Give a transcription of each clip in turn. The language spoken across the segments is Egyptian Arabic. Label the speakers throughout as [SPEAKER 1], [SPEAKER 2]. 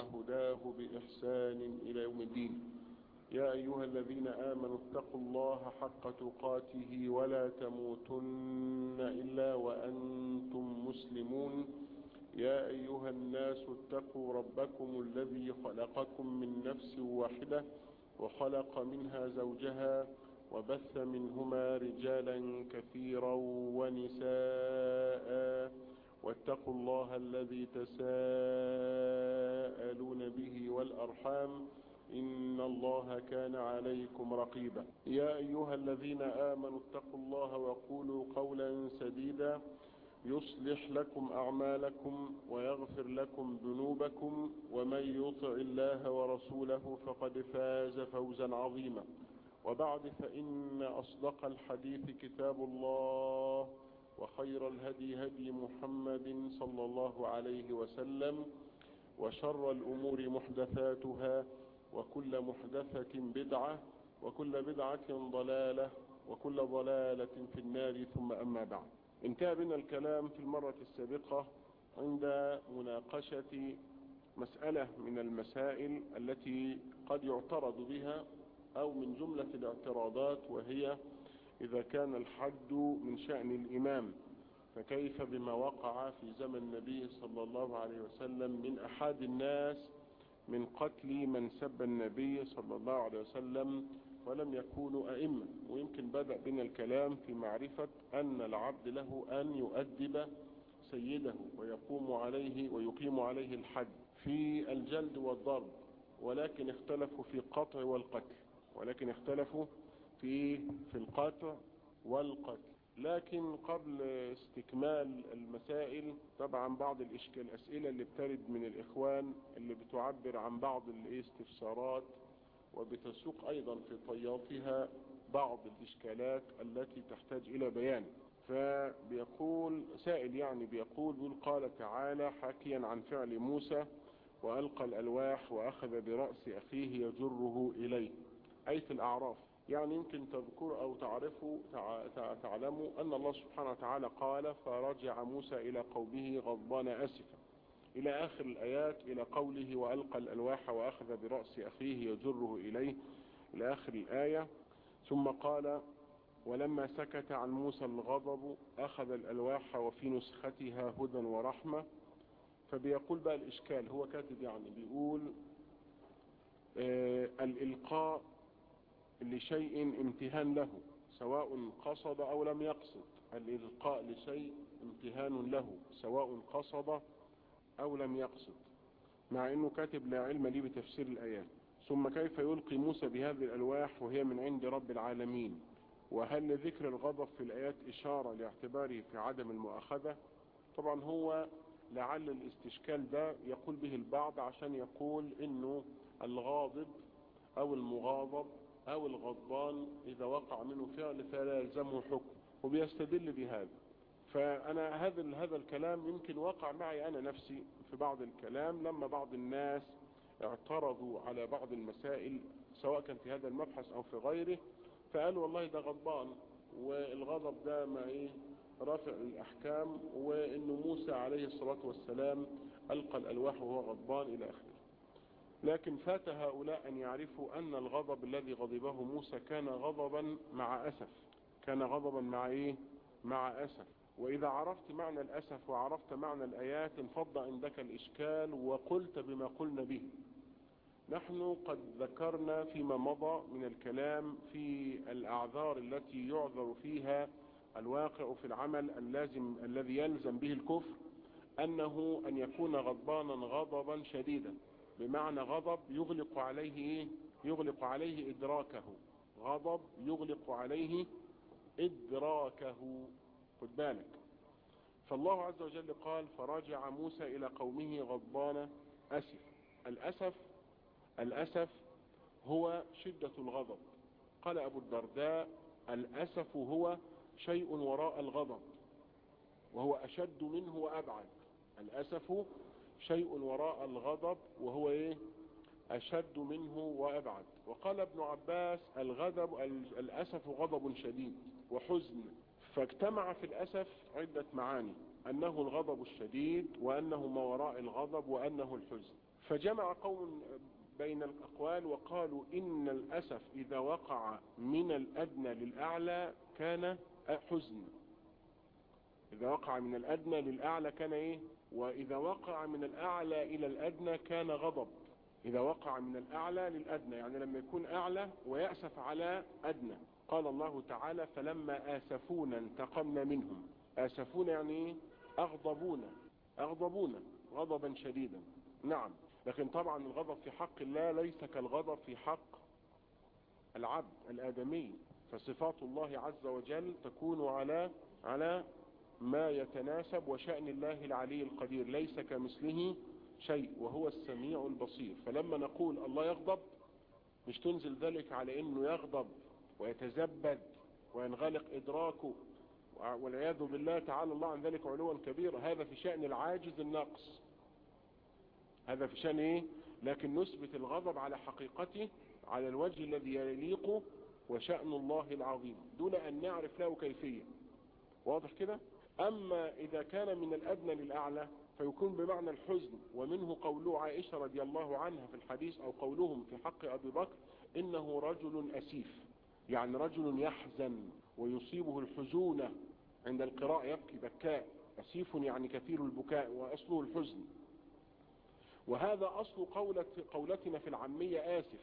[SPEAKER 1] هداه بإحسان إلى يوم الدين يا أيها الذين آمنوا اتقوا الله حق تقاته ولا تموتن إلا وأنتم مسلمون يا أيها الناس اتقوا ربكم الذي خلقكم من نفس واحدة وخلق منها زوجها وبث منهما رجالا كثيرا ونساء واتقوا الله الذي تساءلون به والأرحام إن الله كان عليكم رقيبا يا أيها الذين آمنوا اتقوا الله وقولوا قولا سديدا يصلح لكم أعمالكم ويغفر لكم ذنوبكم ومن يطع الله ورسوله فقد فاز فوزا عظيما وبعد فإن أصدق الحديث كتاب الله وخير الهدي هدي محمد صلى الله عليه وسلم وشر الأمور محدثاتها وكل محدثة بدعة وكل بدعة ضلالة وكل ضلالة في النار ثم أما بعد انتهى بنا الكلام في المرة السابقة عند مناقشة مسألة من المسائل التي قد يعترض بها أو من جملة الاعتراضات وهي إذا كان الحد من شأن الإمام فكيف بما وقع في زمن النبي صلى الله عليه وسلم من أحد الناس من قتل من سب النبي صلى الله عليه وسلم ولم يكونوا أئمة ويمكن بدأ بنا الكلام في معرفة أن العبد له أن يؤدب سيده ويقوم عليه ويقيم عليه الحد في الجلد والضرب ولكن اختلفوا في القطع والقتل ولكن اختلفوا في في القطع والقتل لكن قبل استكمال المسائل طبعا بعض الاشكال الاسئلة اللي بترد من الاخوان اللي بتعبر عن بعض الاستفسارات وبتسوق ايضا في طياتها بعض الاشكالات التي تحتاج الى بيان فبيقول سائل يعني بيقول بيقول قال تعالى حاكيا عن فعل موسى والقى الالواح واخذ برأس اخيه يجره اليه اي في الاعراف يعني يمكن تذكر او تعرفوا تعلموا ان الله سبحانه وتعالى قال فرجع موسى الى قومه غضبان اسفا الى اخر الايات الى قوله والقى الالواح واخذ برأس اخيه يجره اليه الى اخر الاية ثم قال ولما سكت عن موسى الغضب اخذ الالواح وفي نسختها هدى ورحمة فبيقول بقى الاشكال هو كاتب يعني بيقول آه الالقاء لشيء امتهان له سواء قصد او لم يقصد الالقاء لشيء امتهان له سواء قصد او لم يقصد مع انه كاتب لا علم لي بتفسير الايات ثم كيف يلقي موسى بهذه الالواح وهي من عند رب العالمين وهل لذكر الغضب في الايات اشارة لاعتباره في عدم المؤاخذة طبعا هو لعل الاستشكال ده يقول به البعض عشان يقول انه الغاضب او المغاضب او الغضبان اذا وقع منه فعل فلا يلزمه حكم وبيستدل بهذا فانا هذا هذا الكلام يمكن وقع معي انا نفسي في بعض الكلام لما بعض الناس اعترضوا على بعض المسائل سواء كان في هذا المبحث او في غيره فقالوا والله ده غضبان والغضب ده ما ايه رافع الاحكام وان موسى عليه الصلاة والسلام القى الالواح وهو غضبان الى اخره لكن فات هؤلاء أن يعرفوا أن الغضب الذي غضبه موسى كان غضبا مع أسف كان غضبا مع إيه؟ مع أسف وإذا عرفت معنى الأسف وعرفت معنى الآيات انفض عندك الإشكال وقلت بما قلنا به نحن قد ذكرنا فيما مضى من الكلام في الأعذار التي يعذر فيها الواقع في العمل اللازم الذي يلزم به الكفر أنه أن يكون غضبانا غضبا شديدا بمعنى غضب يغلق عليه ايه يغلق عليه ادراكه غضب يغلق عليه ادراكه خد بالك فالله عز وجل قال فرجع موسى الى قومه غضبان اسف الاسف الاسف هو شدة الغضب قال ابو الدرداء الاسف هو شيء وراء الغضب وهو اشد منه وابعد الاسف شيء وراء الغضب وهو ايه اشد منه وابعد وقال ابن عباس الغضب الاسف غضب شديد وحزن فاجتمع في الاسف عدة معاني انه الغضب الشديد وانه ما وراء الغضب وانه الحزن فجمع قوم بين الأقوال وقالوا إن الأسف إذا وقع من الأدنى للأعلى كان حزن إذا وقع من الأدنى للأعلى كان إيه وإذا وقع من الأعلى إلى الأدنى كان غضب إذا وقع من الأعلى للأدنى يعني لما يكون أعلى ويأسف على أدنى قال الله تعالى فلما آسفونا انتقمنا منهم آسفونا يعني إيه أغضبونا أغضبونا غضبا شديدا نعم لكن طبعا الغضب في حق الله ليس كالغضب في حق العبد الآدمي فصفات الله عز وجل تكون على على ما يتناسب وشأن الله العلي القدير ليس كمثله شيء وهو السميع البصير فلما نقول الله يغضب مش تنزل ذلك على انه يغضب ويتزبد وينغلق ادراكه والعياذ بالله تعالى الله عن ذلك علوا كبيرا هذا في شأن العاجز النقص هذا في شأن ايه لكن نثبت الغضب على حقيقته على الوجه الذي يليق وشأن الله العظيم دون ان نعرف له كيفية واضح كده اما اذا كان من الادنى للاعلى فيكون بمعنى الحزن ومنه قول عائشة رضي الله عنها في الحديث او قولهم في حق ابي بكر انه رجل اسيف يعني رجل يحزن ويصيبه الحزونة عند القراءة يبكي بكاء أسيف يعني كثير البكاء وأصله الحزن وهذا أصل قولة قولتنا في العامية آسف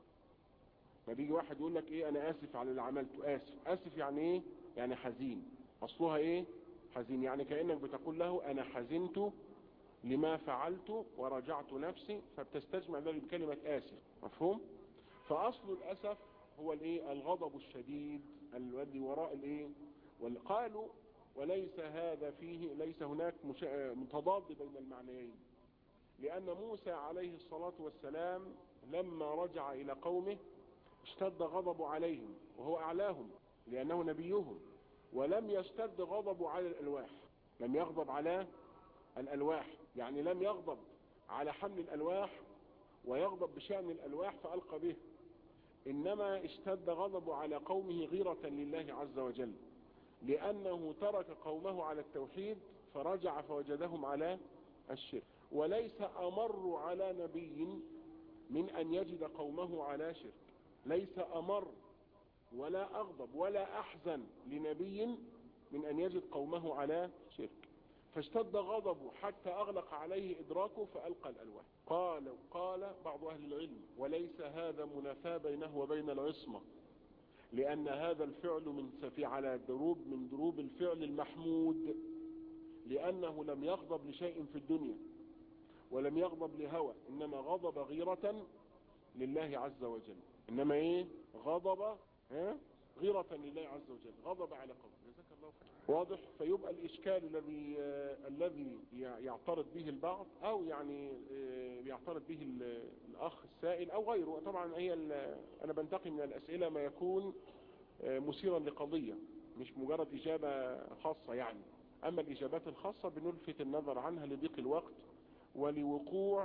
[SPEAKER 1] ما بيجي واحد يقول لك ايه انا اسف على اللي عملته اسف اسف يعني ايه يعني حزين اصلها ايه حزين يعني كأنك بتقول له انا حزنت لما فعلت ورجعت نفسي فبتستجمع ذلك بكلمة اسف مفهوم فاصل الاسف هو الايه الغضب الشديد الذي وراء الايه قالوا وليس هذا فيه ليس هناك متضاد بين المعنيين لأن موسى عليه الصلاة والسلام لما رجع إلى قومه اشتد غضب عليهم وهو أعلاهم لأنه نبيهم ولم يشتد غضب على الألواح لم يغضب على الألواح يعني لم يغضب على حمل الألواح ويغضب بشأن الألواح فألقى به إنما اشتد غضب على قومه غيرة لله عز وجل لأنه ترك قومه على التوحيد فرجع فوجدهم على الشرك وليس أمر على نبي من أن يجد قومه على شرك ليس أمر ولا أغضب ولا أحزن لنبي من أن يجد قومه على شرك فاشتد غضبه حتى أغلق عليه إدراكه فألقى الألواح قال قال بعض أهل العلم وليس هذا منافاة بينه وبين العصمة لأن هذا الفعل من في على دروب من دروب الفعل المحمود لأنه لم يغضب لشيء في الدنيا ولم يغضب لهوى إنما غضب غيرة لله عز وجل إنما إيه غضب ها غيرة لله عز وجل غضب على قوم جزاك الله خير واضح فيبقى الإشكال الذي آه الذي يعترض به البعض أو يعني آه يعترض به الأخ السائل أو غيره طبعا هي أنا بنتقي من الأسئلة ما يكون آه مثيرا لقضية مش مجرد إجابة خاصة يعني أما الإجابات الخاصة بنلفت النظر عنها لضيق الوقت ولوقوع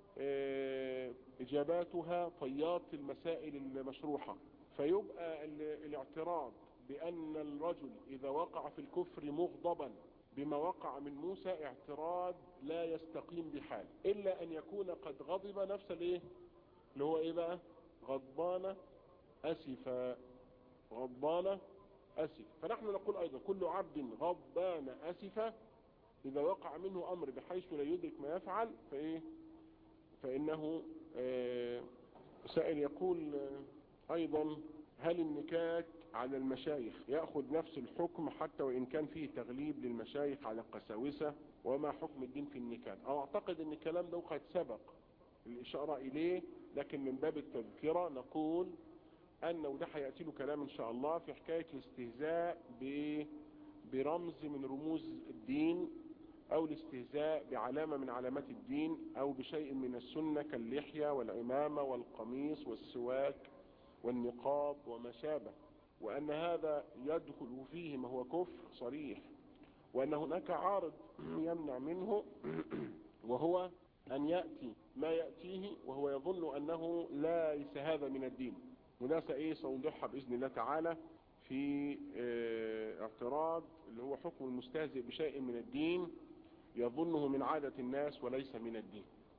[SPEAKER 1] إجاباتها طيات المسائل المشروحة فيبقى الاعتراض بأن الرجل إذا وقع في الكفر مغضبا بما وقع من موسى اعتراض لا يستقيم بحال إلا أن يكون قد غضب نفس الايه اللي هو إيه بقى غضبان أسفا غضبان أسف فنحن نقول أيضا كل عبد غضبان أسفا إذا وقع منه أمر بحيث لا يدرك ما يفعل فإيه فإنه آه سائل يقول آه أيضا هل النكات على المشايخ يأخذ نفس الحكم حتى وإن كان فيه تغليب للمشايخ على القساوسة وما حكم الدين في النكات أو أعتقد أن الكلام ده قد سبق الإشارة إليه لكن من باب التذكرة نقول أنه ده هيأتي له كلام إن شاء الله في حكاية الاستهزاء برمز من رموز الدين او الاستهزاء بعلامة من علامات الدين او بشيء من السنة كاللحية والعمامة والقميص والسواك والنقاب وما شابه وان هذا يدخل فيه ما هو كفر صريح وان هناك عارض يمنع منه وهو ان يأتي ما يأتيه وهو يظن انه ليس هذا من الدين وده سايه سنوضحها باذن الله تعالى في اه اعتراض اللي هو حكم المستهزئ بشيء من الدين يظنه من عادة الناس وليس من الدين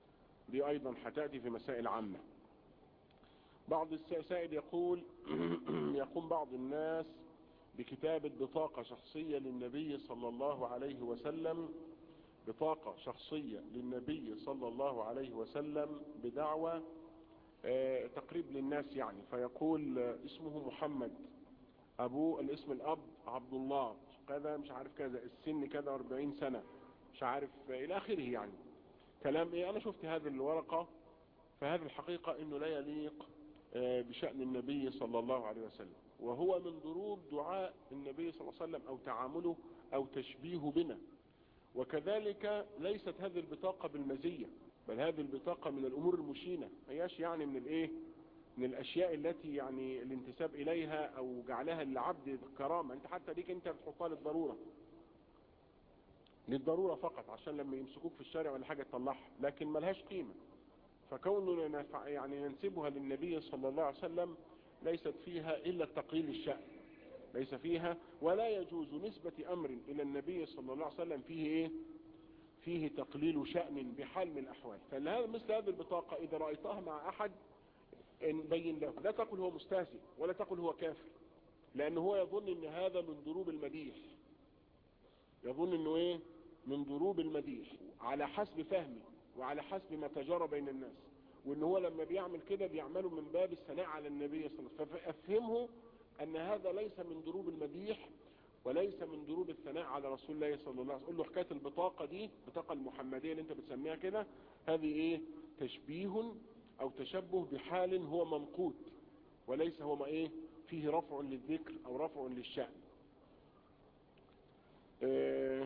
[SPEAKER 1] دي ايضا هتأتي في مسائل عامة بعض السائل يقول يقوم بعض الناس بكتابة بطاقة شخصية للنبي صلى الله عليه وسلم بطاقة شخصية للنبي صلى الله عليه وسلم بدعوة آه تقريب للناس يعني فيقول آه اسمه محمد ابوه الاسم الاب عبد الله كذا مش عارف كذا السن كذا 40 سنة مش عارف آه الى اخره يعني كلام ايه انا شفت هذه الورقة فهذه الحقيقة انه لا يليق بشأن النبي صلى الله عليه وسلم وهو من ضروب دعاء النبي صلى الله عليه وسلم او تعامله او تشبيه بنا وكذلك ليست هذه البطاقة بالمزية بل هذه البطاقة من الامور المشينة هياش يعني من الايه من الاشياء التي يعني الانتساب اليها او جعلها للعبد كرامة انت حتى ديك انت بتحطها للضرورة للضرورة فقط عشان لما يمسكوك في الشارع ولا حاجة تطلعها لكن ملهاش قيمة فكوننا يعني ننسبها للنبي صلى الله عليه وسلم ليست فيها إلا التقليل الشأن ليس فيها ولا يجوز نسبة أمر إلى النبي صلى الله عليه وسلم فيه إيه فيه تقليل شأن بحال من الأحوال فهذا مثل هذه البطاقة إذا رأيتها مع أحد بين له لا تقل هو مستهزئ ولا تقل هو كافر لأنه هو يظن أن هذا من ضروب المديح يظن أنه إيه من ضروب المديح على حسب فهمي وعلى حسب ما تجرى بين الناس وان هو لما بيعمل كده بيعمله من باب الثناء على النبي صلى الله عليه وسلم فافهمه ان هذا ليس من ضروب المديح وليس من ضروب الثناء على رسول الله صلى الله عليه وسلم قول له حكايه البطاقه دي البطاقه المحمديه اللي انت بتسميها كده هذه ايه تشبيه او تشبه بحال هو منقوط وليس هو ما ايه فيه رفع للذكر او رفع للشأن اه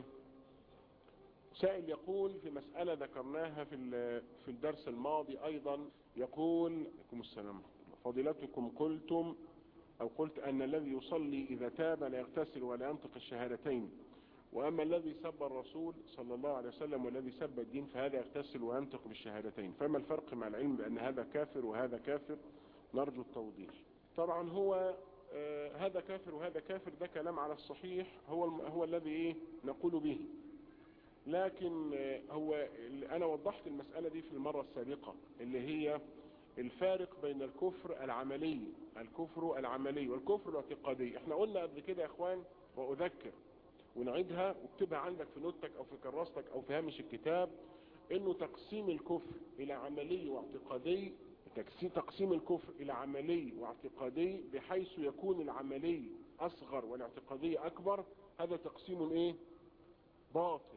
[SPEAKER 1] سائل يقول في مسألة ذكرناها في في الدرس الماضي أيضا يقول عليكم السلام فضيلتكم قلتم أو قلت أن الذي يصلي إذا تاب لا يغتسل ولا ينطق الشهادتين وأما الذي سب الرسول صلى الله عليه وسلم والذي سب الدين فهذا يغتسل وينطق بالشهادتين فما الفرق مع العلم بأن هذا كافر وهذا كافر نرجو التوضيح طبعا هو آه هذا كافر وهذا كافر ده كلام على الصحيح هو هو الذي ايه نقول به لكن هو انا وضحت المسألة دي في المرة السابقة اللي هي الفارق بين الكفر العملي الكفر العملي والكفر الاعتقادي احنا قلنا قبل كده يا اخوان واذكر ونعيدها واكتبها عندك في نوتك او في كراستك او في هامش الكتاب انه تقسيم الكفر الى عملي واعتقادي تقسيم الكفر الى عملي واعتقادي بحيث يكون العملي اصغر والاعتقادي اكبر هذا تقسيم ايه باطل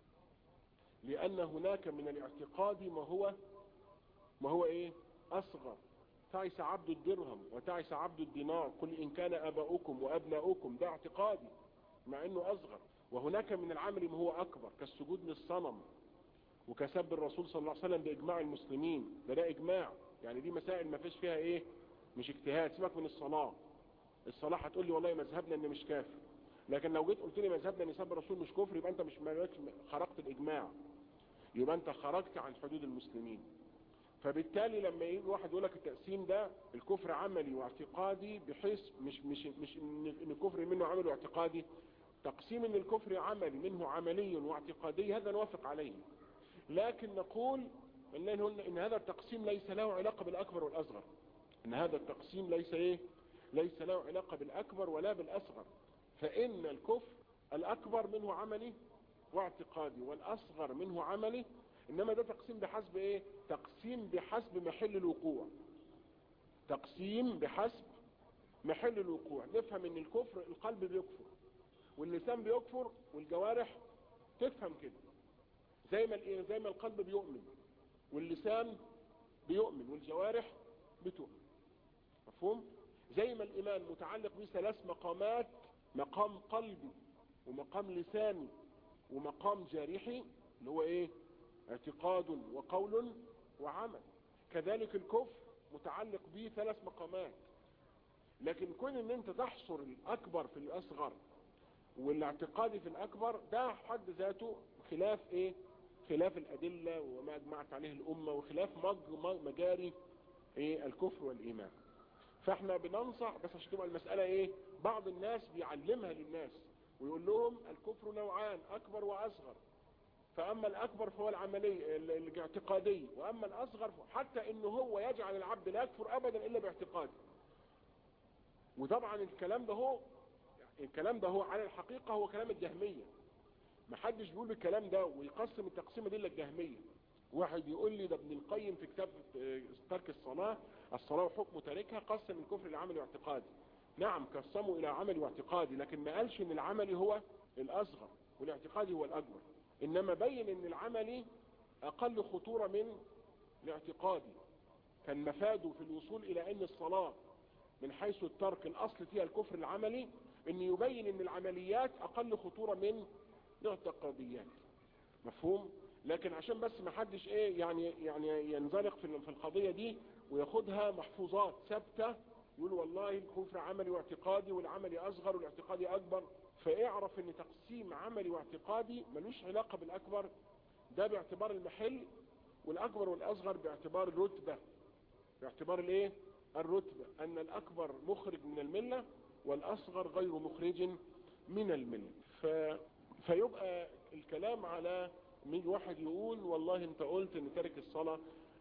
[SPEAKER 1] لأن هناك من الاعتقاد ما هو ما هو ايه اصغر تعس عبد الدرهم وتعس عبد الدينار قل ان كان اباؤكم وابناؤكم ده اعتقادي مع انه اصغر وهناك من العمل ما هو اكبر كالسجود للصنم وكسب الرسول صلى الله عليه وسلم باجماع المسلمين ده ده اجماع يعني دي مسائل ما فيش فيها ايه مش اجتهاد سيبك من الصلاة الصلاة هتقول لي والله مذهبنا ان مش كافر لكن لو جيت قلت لي مذهبنا ان سب الرسول مش كفر يبقى انت مش خرقت الاجماع يبقى انت خرجت عن حدود المسلمين فبالتالي لما يجي واحد يقول لك التقسيم ده الكفر عملي واعتقادي بحيث مش مش مش ان الكفر منه عملي واعتقادي تقسيم ان الكفر عملي منه عملي واعتقادي هذا نوافق عليه لكن نقول ان, إن هذا التقسيم ليس له علاقة بالاكبر والاصغر ان هذا التقسيم ليس ايه ليس له علاقة بالاكبر ولا بالاصغر فان الكفر الاكبر منه عملي واعتقادي والاصغر منه عملي انما ده تقسيم بحسب ايه تقسيم بحسب محل الوقوع تقسيم بحسب محل الوقوع نفهم ان الكفر القلب بيكفر واللسان بيكفر والجوارح تفهم كده زي ما زي ما القلب بيؤمن واللسان بيؤمن والجوارح بتؤمن مفهوم زي ما الايمان متعلق بثلاث مقامات مقام قلبي ومقام لساني ومقام جارحي اللي هو ايه اعتقاد وقول وعمل كذلك الكفر متعلق به ثلاث مقامات لكن كون ان انت تحصر الاكبر في الاصغر والاعتقادي في الاكبر ده حد ذاته خلاف ايه خلاف الادلة وما اجمعت عليه الامة وخلاف مجاري ايه الكفر والايمان فاحنا بننصح بس عشان تبقى المسألة ايه بعض الناس بيعلمها للناس ويقول لهم الكفر نوعان اكبر واصغر فأما الأكبر فهو العملي الاعتقادي وأما الأصغر حتى إنه هو يجعل العبد لا يكفر أبدا إلا باعتقاده وطبعا الكلام ده هو الكلام ده هو على الحقيقة هو كلام الجهمية ما حدش بيقول بالكلام ده ويقسم التقسيمة دي للجهمية واحد يقول لي ده ابن القيم في كتاب ترك الصلاة الصلاة وحكم تاركها قسم الكفر العملي واعتقادي نعم قسموا الى عملي واعتقادي لكن ما قالش ان العملي هو الاصغر والاعتقادي هو الاكبر انما بين ان العملي اقل خطورة من الاعتقادي كان مفاده في الوصول الى ان الصلاة من حيث الترك الاصل فيها الكفر العملي ان يبين ان العمليات اقل خطورة من الاعتقاديات مفهوم لكن عشان بس ما حدش ايه يعني يعني ينزلق في في القضية دي وياخدها محفوظات ثابته يقول والله الكفر عملي واعتقادي والعملي اصغر والاعتقادي اكبر فاعرف ان تقسيم عملي واعتقادي ملوش علاقة بالاكبر ده باعتبار المحل والاكبر والاصغر باعتبار الرتبة باعتبار الايه الرتبة ان الاكبر مخرج من الملة والاصغر غير مخرج من الملة ف... فيبقى الكلام على ميجي واحد يقول والله انت قلت ان تارك الصلاة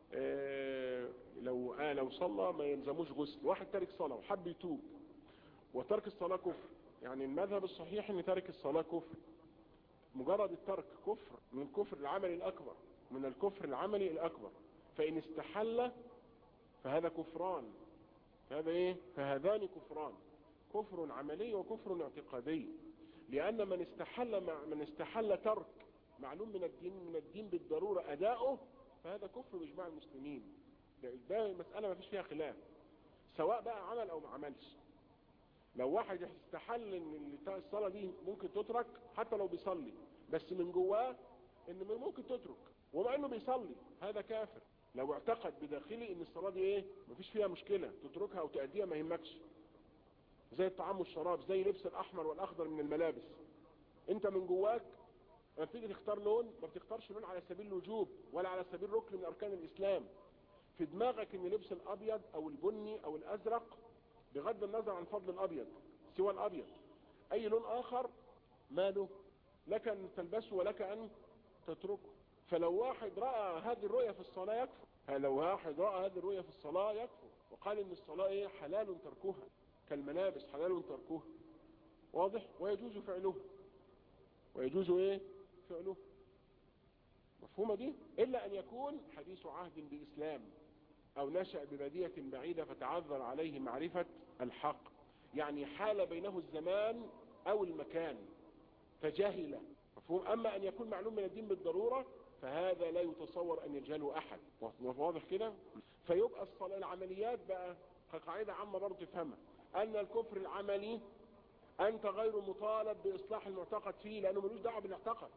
[SPEAKER 1] اه لو آه لو صلى ما يلزموش غسل واحد تارك صلاة وحب يتوب وترك الصلاة كفر يعني المذهب الصحيح ان تارك الصلاة كفر مجرد الترك كفر من الكفر العملي الاكبر من الكفر العملي الاكبر فان استحل فهذا كفران هذا ايه فهذان كفران كفر عملي وكفر اعتقادي لان من استحل من استحل ترك معلوم من الدين من الدين بالضرورة اداؤه فهذا كفر باجماع المسلمين ده مسألة ما فيش فيها خلاف سواء بقى عمل او ما عملش لو واحد استحل ان الصلاة دي ممكن تترك حتى لو بيصلي بس من جواه ان ممكن تترك ومع انه بيصلي هذا كافر لو اعتقد بداخلي ان الصلاة دي ايه مفيش فيها مشكلة تتركها او تأديها ما يهمكش زي الطعام والشراب زي لبس الاحمر والاخضر من الملابس انت من جواك لما تيجي تختار لون ما بتختارش لون على سبيل الوجوب ولا على سبيل ركن من اركان الاسلام في دماغك ان لبس الابيض او البني او الازرق بغض النظر عن فضل الابيض سوى الابيض اي لون اخر ماله لك ان تلبسه ولك ان تتركه فلو واحد رأى هذه الرؤية في الصلاة يكفر لو واحد رأى هذه الرؤية في الصلاة يكفر وقال ان الصلاة ايه حلال تركها كالملابس حلال تركها واضح ويجوز فعله ويجوز ايه فعله مفهومة دي الا ان يكون حديث عهد باسلام او نشأ ببادية بعيدة فتعذر عليه معرفة الحق يعني حال بينه الزمان او المكان فجهل مفهوم اما ان يكون معلوم من الدين بالضرورة فهذا لا يتصور ان يجهله احد واضح كده فيبقى الصلاة العمليات بقى كقاعدة عامة برضه تفهمها ان الكفر العملي انت غير مطالب باصلاح المعتقد فيه لانه ملوش دعوه بالمعتقد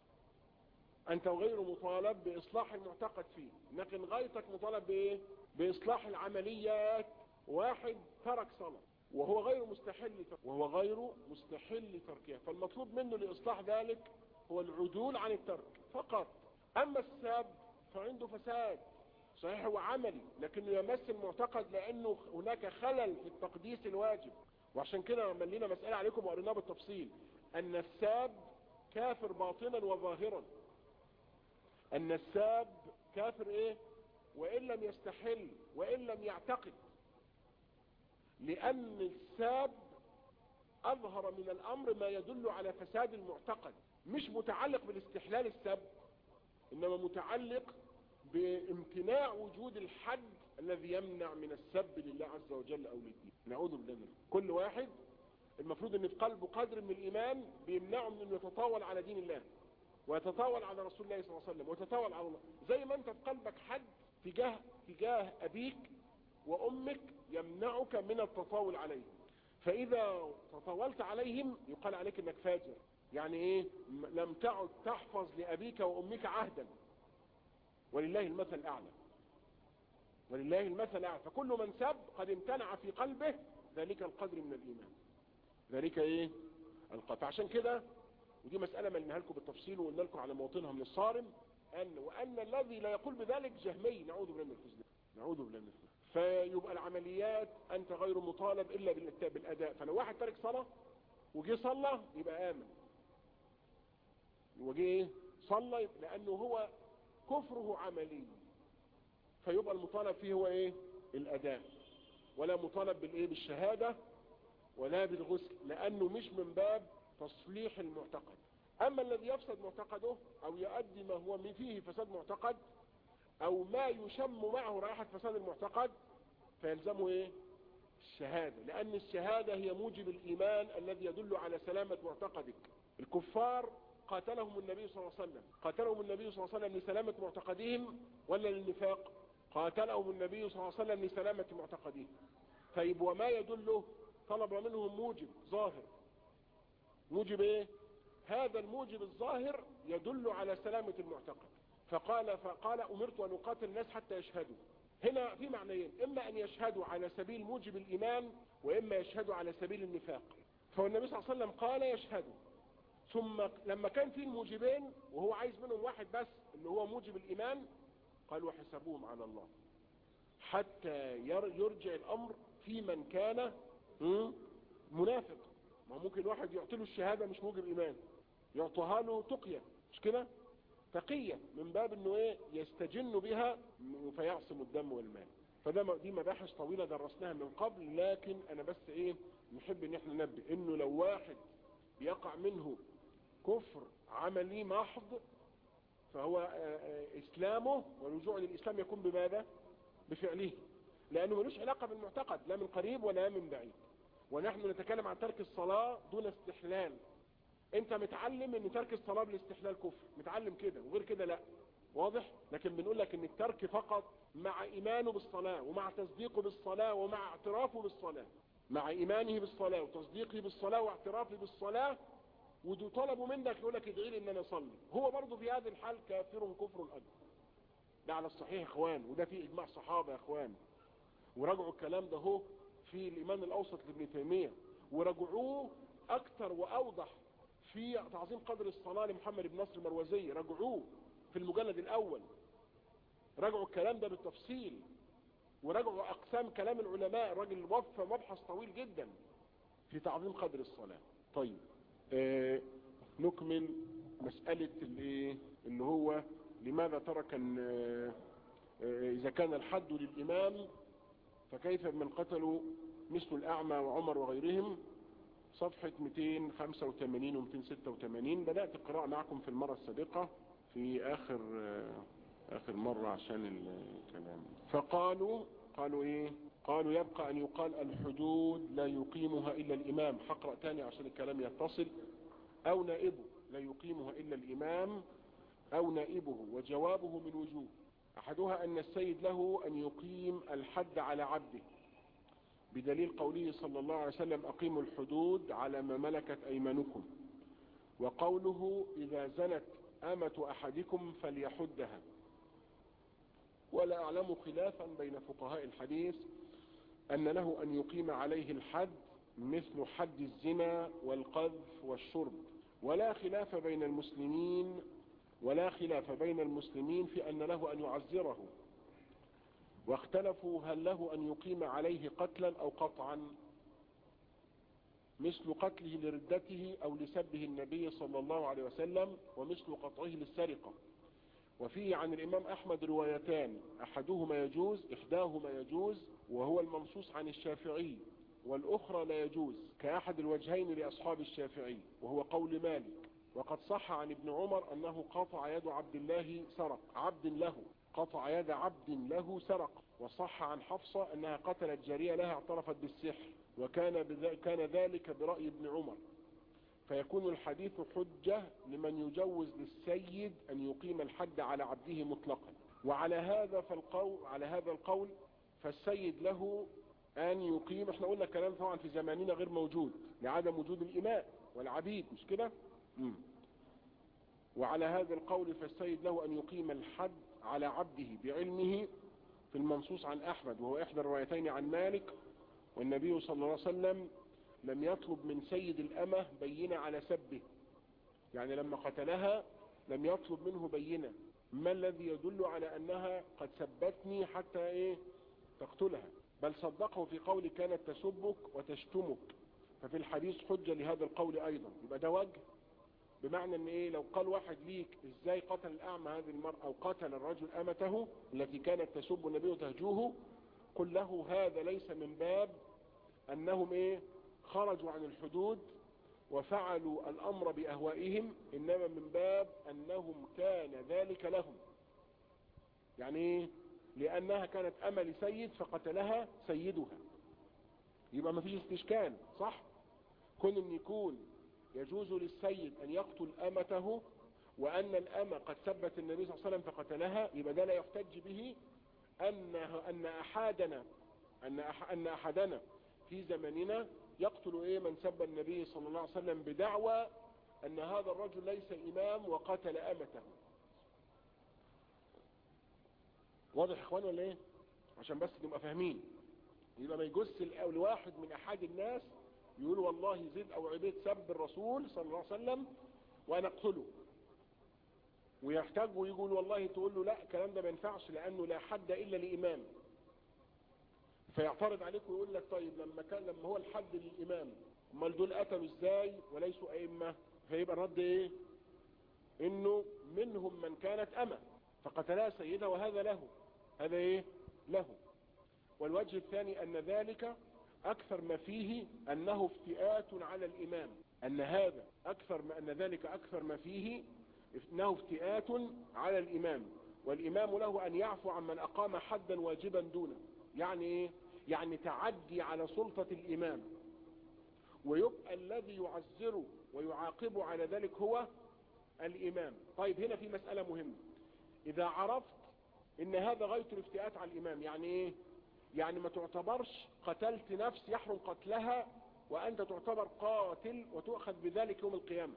[SPEAKER 1] انت غير مطالب باصلاح المعتقد فيه لكن غايتك مطالب بايه باصلاح العمليات واحد ترك صلاة وهو غير مستحل وهو غير مستحل تركها فالمطلوب منه لاصلاح ذلك هو العدول عن الترك فقط اما الساب فعنده فساد صحيح هو عملي لكنه يمس المعتقد لانه هناك خلل في التقديس الواجب وعشان كده ملينا مسألة عليكم وقريناها بالتفصيل ان الساب كافر باطنا وظاهرا ان الساب كافر ايه وان لم يستحل وان لم يعتقد لان الساب اظهر من الامر ما يدل على فساد المعتقد مش متعلق بالاستحلال السب انما متعلق بامتناع وجود الحد الذي يمنع من السب لله عز وجل او للدين نعوذ بالله منه كل واحد المفروض ان في قلبه قدر من الايمان بيمنعه من انه يتطاول على دين الله ويتطاول على رسول الله صلى الله عليه وسلم ويتطاول على الله زي ما انت في قلبك حد تجاه تجاه ابيك وامك يمنعك من التطاول عليهم فاذا تطاولت عليهم يقال عليك انك فاجر يعني ايه لم تعد تحفظ لابيك وامك عهدا ولله المثل الاعلى ولله المثل الاعلى فكل من سب قد امتنع في قلبه ذلك القدر من الايمان ذلك ايه القدر فعشان كده ودي مسألة ملناها لكم بالتفصيل وقلنا لكم على مواطنها من الصارم أن وأن الذي لا يقول بذلك جهمي نعوذ بالله من الخزي نعوذ بالله من الخزي فيبقى العمليات أنت غير مطالب إلا بالأداء فلو واحد ترك صلاة وجي صلى يبقى آمن وجي ايه صلى لانه هو كفره عملي فيبقى المطالب فيه هو ايه الاداء ولا مطالب بالايه بالشهادة ولا بالغسل لانه مش من باب تصليح المعتقد اما الذي يفسد معتقده او يؤدي ما هو من فيه فساد معتقد او ما يشم معه رائحة فساد المعتقد فيلزمه ايه الشهادة لان الشهادة هي موجب الايمان الذي يدل على سلامة معتقدك الكفار قاتلهم النبي صلى الله عليه وسلم قاتلهم النبي صلى الله عليه وسلم لسلامة معتقدهم ولا للنفاق قاتلهم النبي صلى الله عليه وسلم لسلامة معتقدهم طيب وما يدله طلب منهم موجب ظاهر موجب ايه هذا الموجب الظاهر يدل على سلامة المعتقد فقال فقال امرت ان اقاتل الناس حتى يشهدوا هنا في معنيين اما ان يشهدوا على سبيل موجب الايمان واما يشهدوا على سبيل النفاق فالنبي صلى الله عليه وسلم قال يشهدوا ثم لما كان في الموجبين وهو عايز منهم واحد بس اللي هو موجب الايمان قال وحسبوهم على الله حتى يرجع الامر في من كان منافق ما ممكن واحد يعطي له الشهادة مش موجب ايمان يعطوها له تقية مش كده تقية من باب انه ايه يستجن بها فيعصم الدم والمال فده دي مباحث طويلة درسناها من قبل لكن انا بس ايه نحب ان احنا ننبه انه لو واحد يقع منه كفر عملي محض فهو اسلامه والرجوع للاسلام يكون بماذا بفعله لانه ملوش علاقة بالمعتقد لا من قريب ولا من بعيد ونحن نتكلم عن ترك الصلاة دون استحلال انت متعلم ان ترك الصلاة بالاستحلال كفر متعلم كده وغير كده لا واضح لكن بنقول لك ان الترك فقط مع ايمانه بالصلاة ومع تصديقه بالصلاة ومع اعترافه بالصلاة مع ايمانه بالصلاة وتصديقه بالصلاة واعترافه بالصلاة ودو طلبوا منك يقول لك ادعي لي ان انا اصلي هو برضه في هذه الحال كافر كفر اكبر ده على الصحيح يا اخوان وده في اجماع صحابه يا اخوان وراجعوا الكلام ده هو في الايمان الاوسط لابن تيميه ورجعوه اكثر واوضح في تعظيم قدر الصلاه لمحمد بن نصر المروزي رجعوه في المجلد الاول راجعوا الكلام ده بالتفصيل وراجعوا اقسام كلام العلماء الراجل وفى مبحث طويل جدا في تعظيم قدر الصلاه طيب آه نكمل مسألة اللي, اللي هو لماذا ترك آه إذا كان الحد للإمام فكيف من قتلوا مثل الأعمى وعمر وغيرهم صفحة 285 و 286 بدأت القراءة معكم في المرة السابقة في آخر آه آخر مرة عشان الكلام فقالوا قالوا إيه قالوا يبقى أن يقال الحدود لا يقيمها إلا الإمام حقرأ تاني عشان الكلام يتصل أو نائبه لا يقيمها إلا الإمام أو نائبه وجوابه من وجوه أحدها أن السيد له أن يقيم الحد على عبده بدليل قوله صلى الله عليه وسلم أقيموا الحدود على ما ملكت أيمانكم وقوله إذا زنت أمة أحدكم فليحدها ولا أعلم خلافا بين فقهاء الحديث أن له أن يقيم عليه الحد مثل حد الزنا والقذف والشرب ولا خلاف بين المسلمين ولا خلاف بين المسلمين في أن له أن يعزره واختلفوا هل له أن يقيم عليه قتلا أو قطعا مثل قتله لردته أو لسبه النبي صلى الله عليه وسلم ومثل قطعه للسرقة وفيه عن الإمام أحمد روايتان أحدهما يجوز إحداهما يجوز وهو المنصوص عن الشافعي والأخرى لا يجوز كأحد الوجهين لأصحاب الشافعي وهو قول مالك وقد صح عن ابن عمر أنه قطع يد عبد الله سرق عبد له قطع يد عبد له سرق وصح عن حفصة أنها قتلت جارية لها اعترفت بالسحر وكان كان ذلك برأي ابن عمر فيكون الحديث حجة لمن يجوز للسيد أن يقيم الحد على عبده مطلقا وعلى هذا فالقول على هذا القول فالسيد له أن يقيم احنا قلنا الكلام طبعا في زماننا غير موجود لعدم وجود الإماء والعبيد مش كده وعلى هذا القول فالسيد له أن يقيم الحد على عبده بعلمه في المنصوص عن أحمد وهو إحدى الروايتين عن مالك والنبي صلى الله عليه وسلم لم يطلب من سيد الأمة بينة على سبه يعني لما قتلها لم يطلب منه بينة ما الذي يدل على أنها قد سبتني حتى إيه تقتلها بل صدقه في قول كانت تسبك وتشتمك ففي الحديث حجة لهذا القول أيضا يبقى ده وجه بمعنى ان ايه لو قال واحد ليك ازاي قتل الاعمى هذه المرأة او قتل الرجل امته التي كانت تسب النبي وتهجوه قل له هذا ليس من باب انهم ايه خرجوا عن الحدود وفعلوا الامر باهوائهم انما من باب انهم كان ذلك لهم يعني ايه لانها كانت امل سيد فقتلها سيدها يبقى ما فيش استشكال صح كون ان يكون يجوز للسيد ان يقتل امته وان الامة قد سبت النبي صلى الله عليه وسلم فقتلها يبقى ده لا يحتج به ان ان احدنا ان ان احدنا في زمننا يقتل ايه من سب النبي صلى الله عليه وسلم بدعوى ان هذا الرجل ليس امام وقتل امته واضح يا اخوان ولا ايه عشان بس نبقى فاهمين يبقى ما يجوز لواحد من احد الناس يقول والله زيد او عبيد سب الرسول صلى الله عليه وسلم وانا اقتله ويحتاج ويقول والله تقول له لا الكلام ده ما ينفعش لانه لا حد الا لامام فيعترض عليك ويقول لك طيب لما كان لما هو الحد للامام امال دول قتلوا ازاي وليسوا ائمه فيبقى الرد ايه انه منهم من كانت اما فقتلها سيدة وهذا له هذا ايه له والوجه الثاني ان ذلك اكثر ما فيه انه افتئات على الامام ان هذا اكثر ما ان ذلك اكثر ما فيه انه افتئات على الامام والامام له ان يعفو عن من اقام حدا واجبا دونه يعني ايه يعني تعدي على سلطة الامام ويبقى الذي يعزره ويعاقبه على ذلك هو الامام طيب هنا في مسألة مهمة اذا عرفت ان هذا غاية الافتئات على الامام يعني ايه يعني ما تعتبرش قتلت نفس يحرم قتلها وانت تعتبر قاتل وتؤخذ بذلك يوم القيامة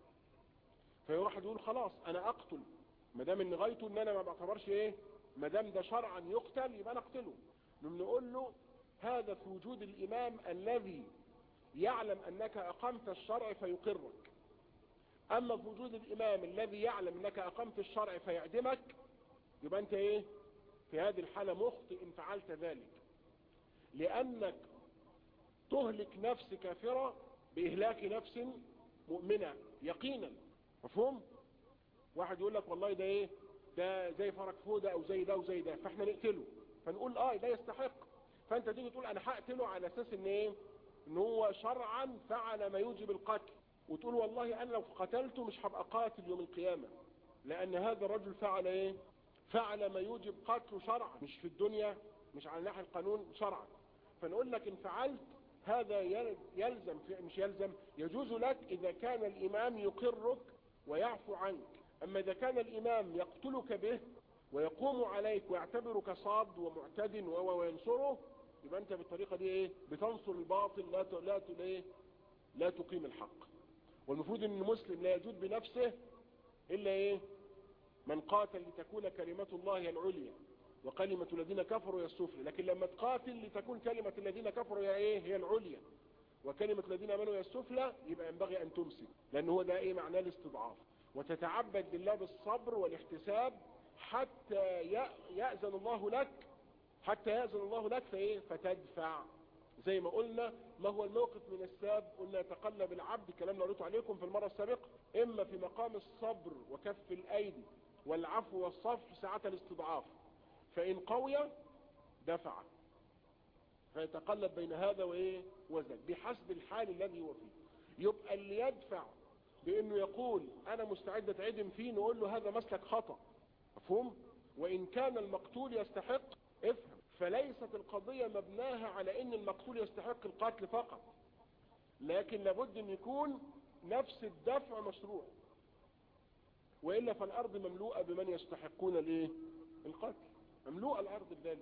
[SPEAKER 1] فواحد يقول خلاص انا اقتل ما دام ان غايته ان انا ما بعتبرش ايه ما دام ده شرعا يقتل يبقى انا اقتله نقول له هذا في وجود الامام الذي يعلم انك اقمت الشرع فيقرك اما في وجود الامام الذي يعلم انك اقمت الشرع فيعدمك يبقى انت ايه في هذه الحالة مخطئ ان فعلت ذلك لانك تهلك نفس كافرة باهلاك نفس مؤمنة يقينا مفهوم واحد يقول لك والله ده ايه ده زي فرق فودة او زي ده وزي ده فاحنا نقتله فنقول اه ده يستحق فانت تيجي تقول انا هقتله على اساس ان ايه ان هو شرعا فعل ما يوجب القتل وتقول والله انا لو قتلته مش هبقى قاتل يوم القيامة لان هذا الرجل فعل ايه فعل ما يوجب قتله شرعا مش في الدنيا مش على ناحية القانون شرعا فنقول لك ان فعلت هذا يلزم مش يلزم يجوز لك اذا كان الامام يقرك ويعفو عنك اما اذا كان الامام يقتلك به ويقوم عليك ويعتبرك صاد ومعتد وينصره يبقى انت بالطريقة دي ايه بتنصر الباطل لا ت... لا ت... ايه لا تقيم الحق والمفروض ان المسلم لا يجود بنفسه الا ايه من قاتل لتكون كلمة الله العليا وكلمة الذين كفروا هي السفلى لكن لما تقاتل لتكون كلمة الذين كفروا هي ايه هي العليا وكلمة الذين امنوا هي السفلى يبقى ينبغي ان تمسك لان هو ده ايه معناه الاستضعاف وتتعبد بالله بالصبر والاحتساب حتى يأذن الله لك حتى يأذن الله لك فايه فتدفع زي ما قلنا ما هو الموقف من الساب قلنا يتقلب العبد كلام اللي قلته عليكم في المرة السابقة اما في مقام الصبر وكف الايدي والعفو والصف ساعة الاستضعاف فان قوي دفع فيتقلب بين هذا وايه وذاك بحسب الحال الذي هو فيه يبقى اللي يدفع بانه يقول انا مستعد اتعدم فيه نقول له هذا مسلك خطأ مفهوم وان كان المقتول يستحق افهم فليست القضية مبناها على ان المقتول يستحق القتل فقط لكن لابد ان يكون نفس الدفع مشروع وإلا فالأرض مملوءة بمن يستحقون الايه القتل مملوءة الأرض بذلك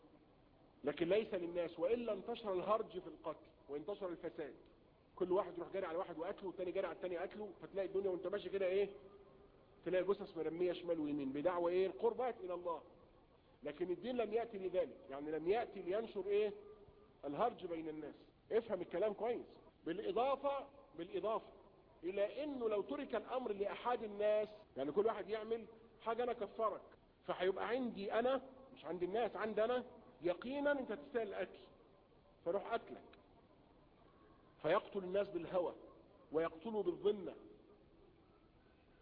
[SPEAKER 1] لكن ليس للناس وإلا انتشر الهرج في القتل وانتشر الفساد كل واحد يروح جاري على واحد وقتله والتاني جاري على التاني قتله فتلاقي الدنيا وانت ماشي كده ايه تلاقي جثث مرمية شمال ويمين بدعوة ايه القربات الى الله لكن الدين لم يأتي لذلك يعني لم يأتي لينشر ايه الهرج بين الناس افهم الكلام كويس بالاضافة بالاضافة الى انه لو ترك الامر لاحد الناس يعني كل واحد يعمل حاجة انا كفرك فهيبقى عندي انا مش عند الناس عندي انا يقينا انت تستاهل الاكل فروح اكلك فيقتل الناس بالهوى ويقتلوا بالظنة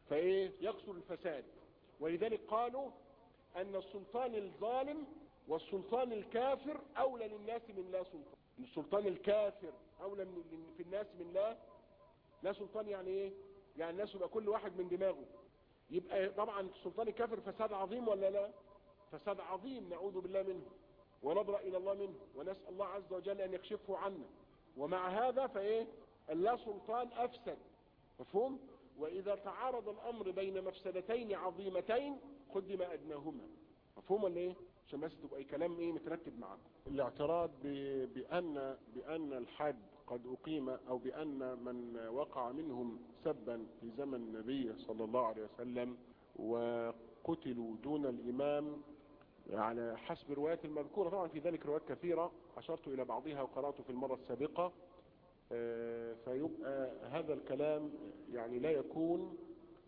[SPEAKER 1] فايه يقصر الفساد ولذلك قالوا ان السلطان الظالم والسلطان الكافر اولى للناس من لا سلطان السلطان الكافر اولى من في الناس من لا لا سلطان يعني ايه يعني الناس يبقى كل واحد من دماغه يبقى طبعا السلطان الكافر فساد عظيم ولا لا فساد عظيم نعوذ بالله منه ونبرأ الى الله منه ونسأل الله عز وجل ان يكشفه عنا ومع هذا فايه اللا سلطان افسد مفهوم واذا تعارض الامر بين مفسدتين عظيمتين قدم ادناهما مفهوم ولا ايه عشان بس تبقى كلام ايه مترتب معاكم الاعتراض بان بان الحد قد اقيم او بان من وقع منهم سبا في زمن النبي صلى الله عليه وسلم وقتلوا دون الامام على حسب الروايات المذكورة طبعا في ذلك روايات كثيرة أشرت إلى بعضها وقرأت في المرة السابقة فيبقى هذا الكلام يعني لا يكون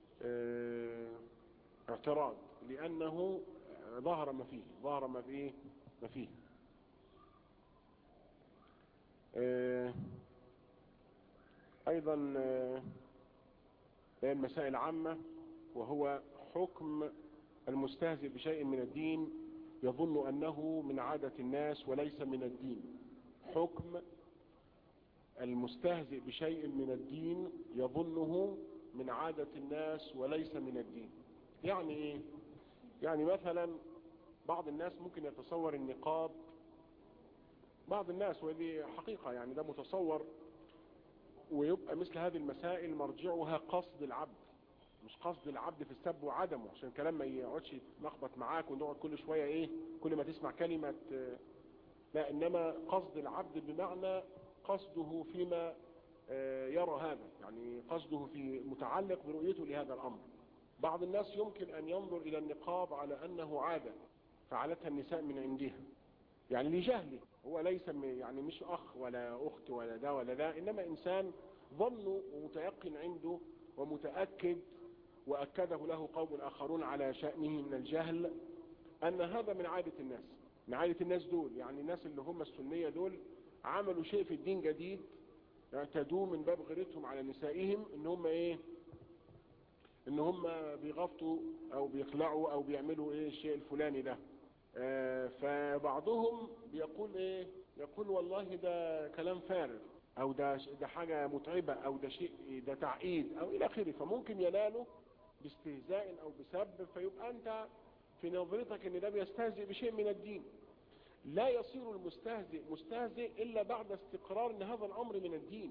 [SPEAKER 1] اعتراض لأنه ظهر ما فيه ظهر ما فيه ما فيه أيضا المسائل عامة وهو حكم المستهزئ بشيء من الدين يظن أنه من عادة الناس وليس من الدين حكم المستهزئ بشيء من الدين يظنه من عادة الناس وليس من الدين يعني ايه يعني مثلا بعض الناس ممكن يتصور النقاب بعض الناس وهذه حقيقة يعني ده متصور ويبقى مثل هذه المسائل مرجعها قصد العبد مش قصد العبد في السب وعدمه عشان الكلام ما يقعدش يتلخبط معاك ونقعد كل شوية ايه كل ما تسمع كلمة لا انما قصد العبد بمعنى قصده فيما يرى هذا يعني قصده في متعلق برؤيته لهذا الامر بعض الناس يمكن ان ينظر الى النقاب على انه عادة فعلتها النساء من عندها يعني لجهله هو ليس يعني مش اخ ولا اخت ولا ده ولا ده انما انسان ظنه ومتيقن عنده ومتأكد وأكده له قوم آخرون على شأنه من الجهل أن هذا من عادة الناس من عادة الناس دول يعني الناس اللي هم السنية دول عملوا شيء في الدين جديد اعتدوا من باب غيرتهم على نسائهم ان هم ايه ان هم بيغفطوا او بيخلعوا او بيعملوا ايه الشيء الفلاني ده آه فبعضهم بيقول ايه يقول والله ده كلام فارغ او ده ده حاجة متعبة او ده شيء ده تعقيد او الى اخره فممكن يناله باستهزاء او بسب فيبقى انت في نظرتك ان ده بيستهزئ بشيء من الدين لا يصير المستهزئ مستهزئ الا بعد استقرار ان هذا الامر من الدين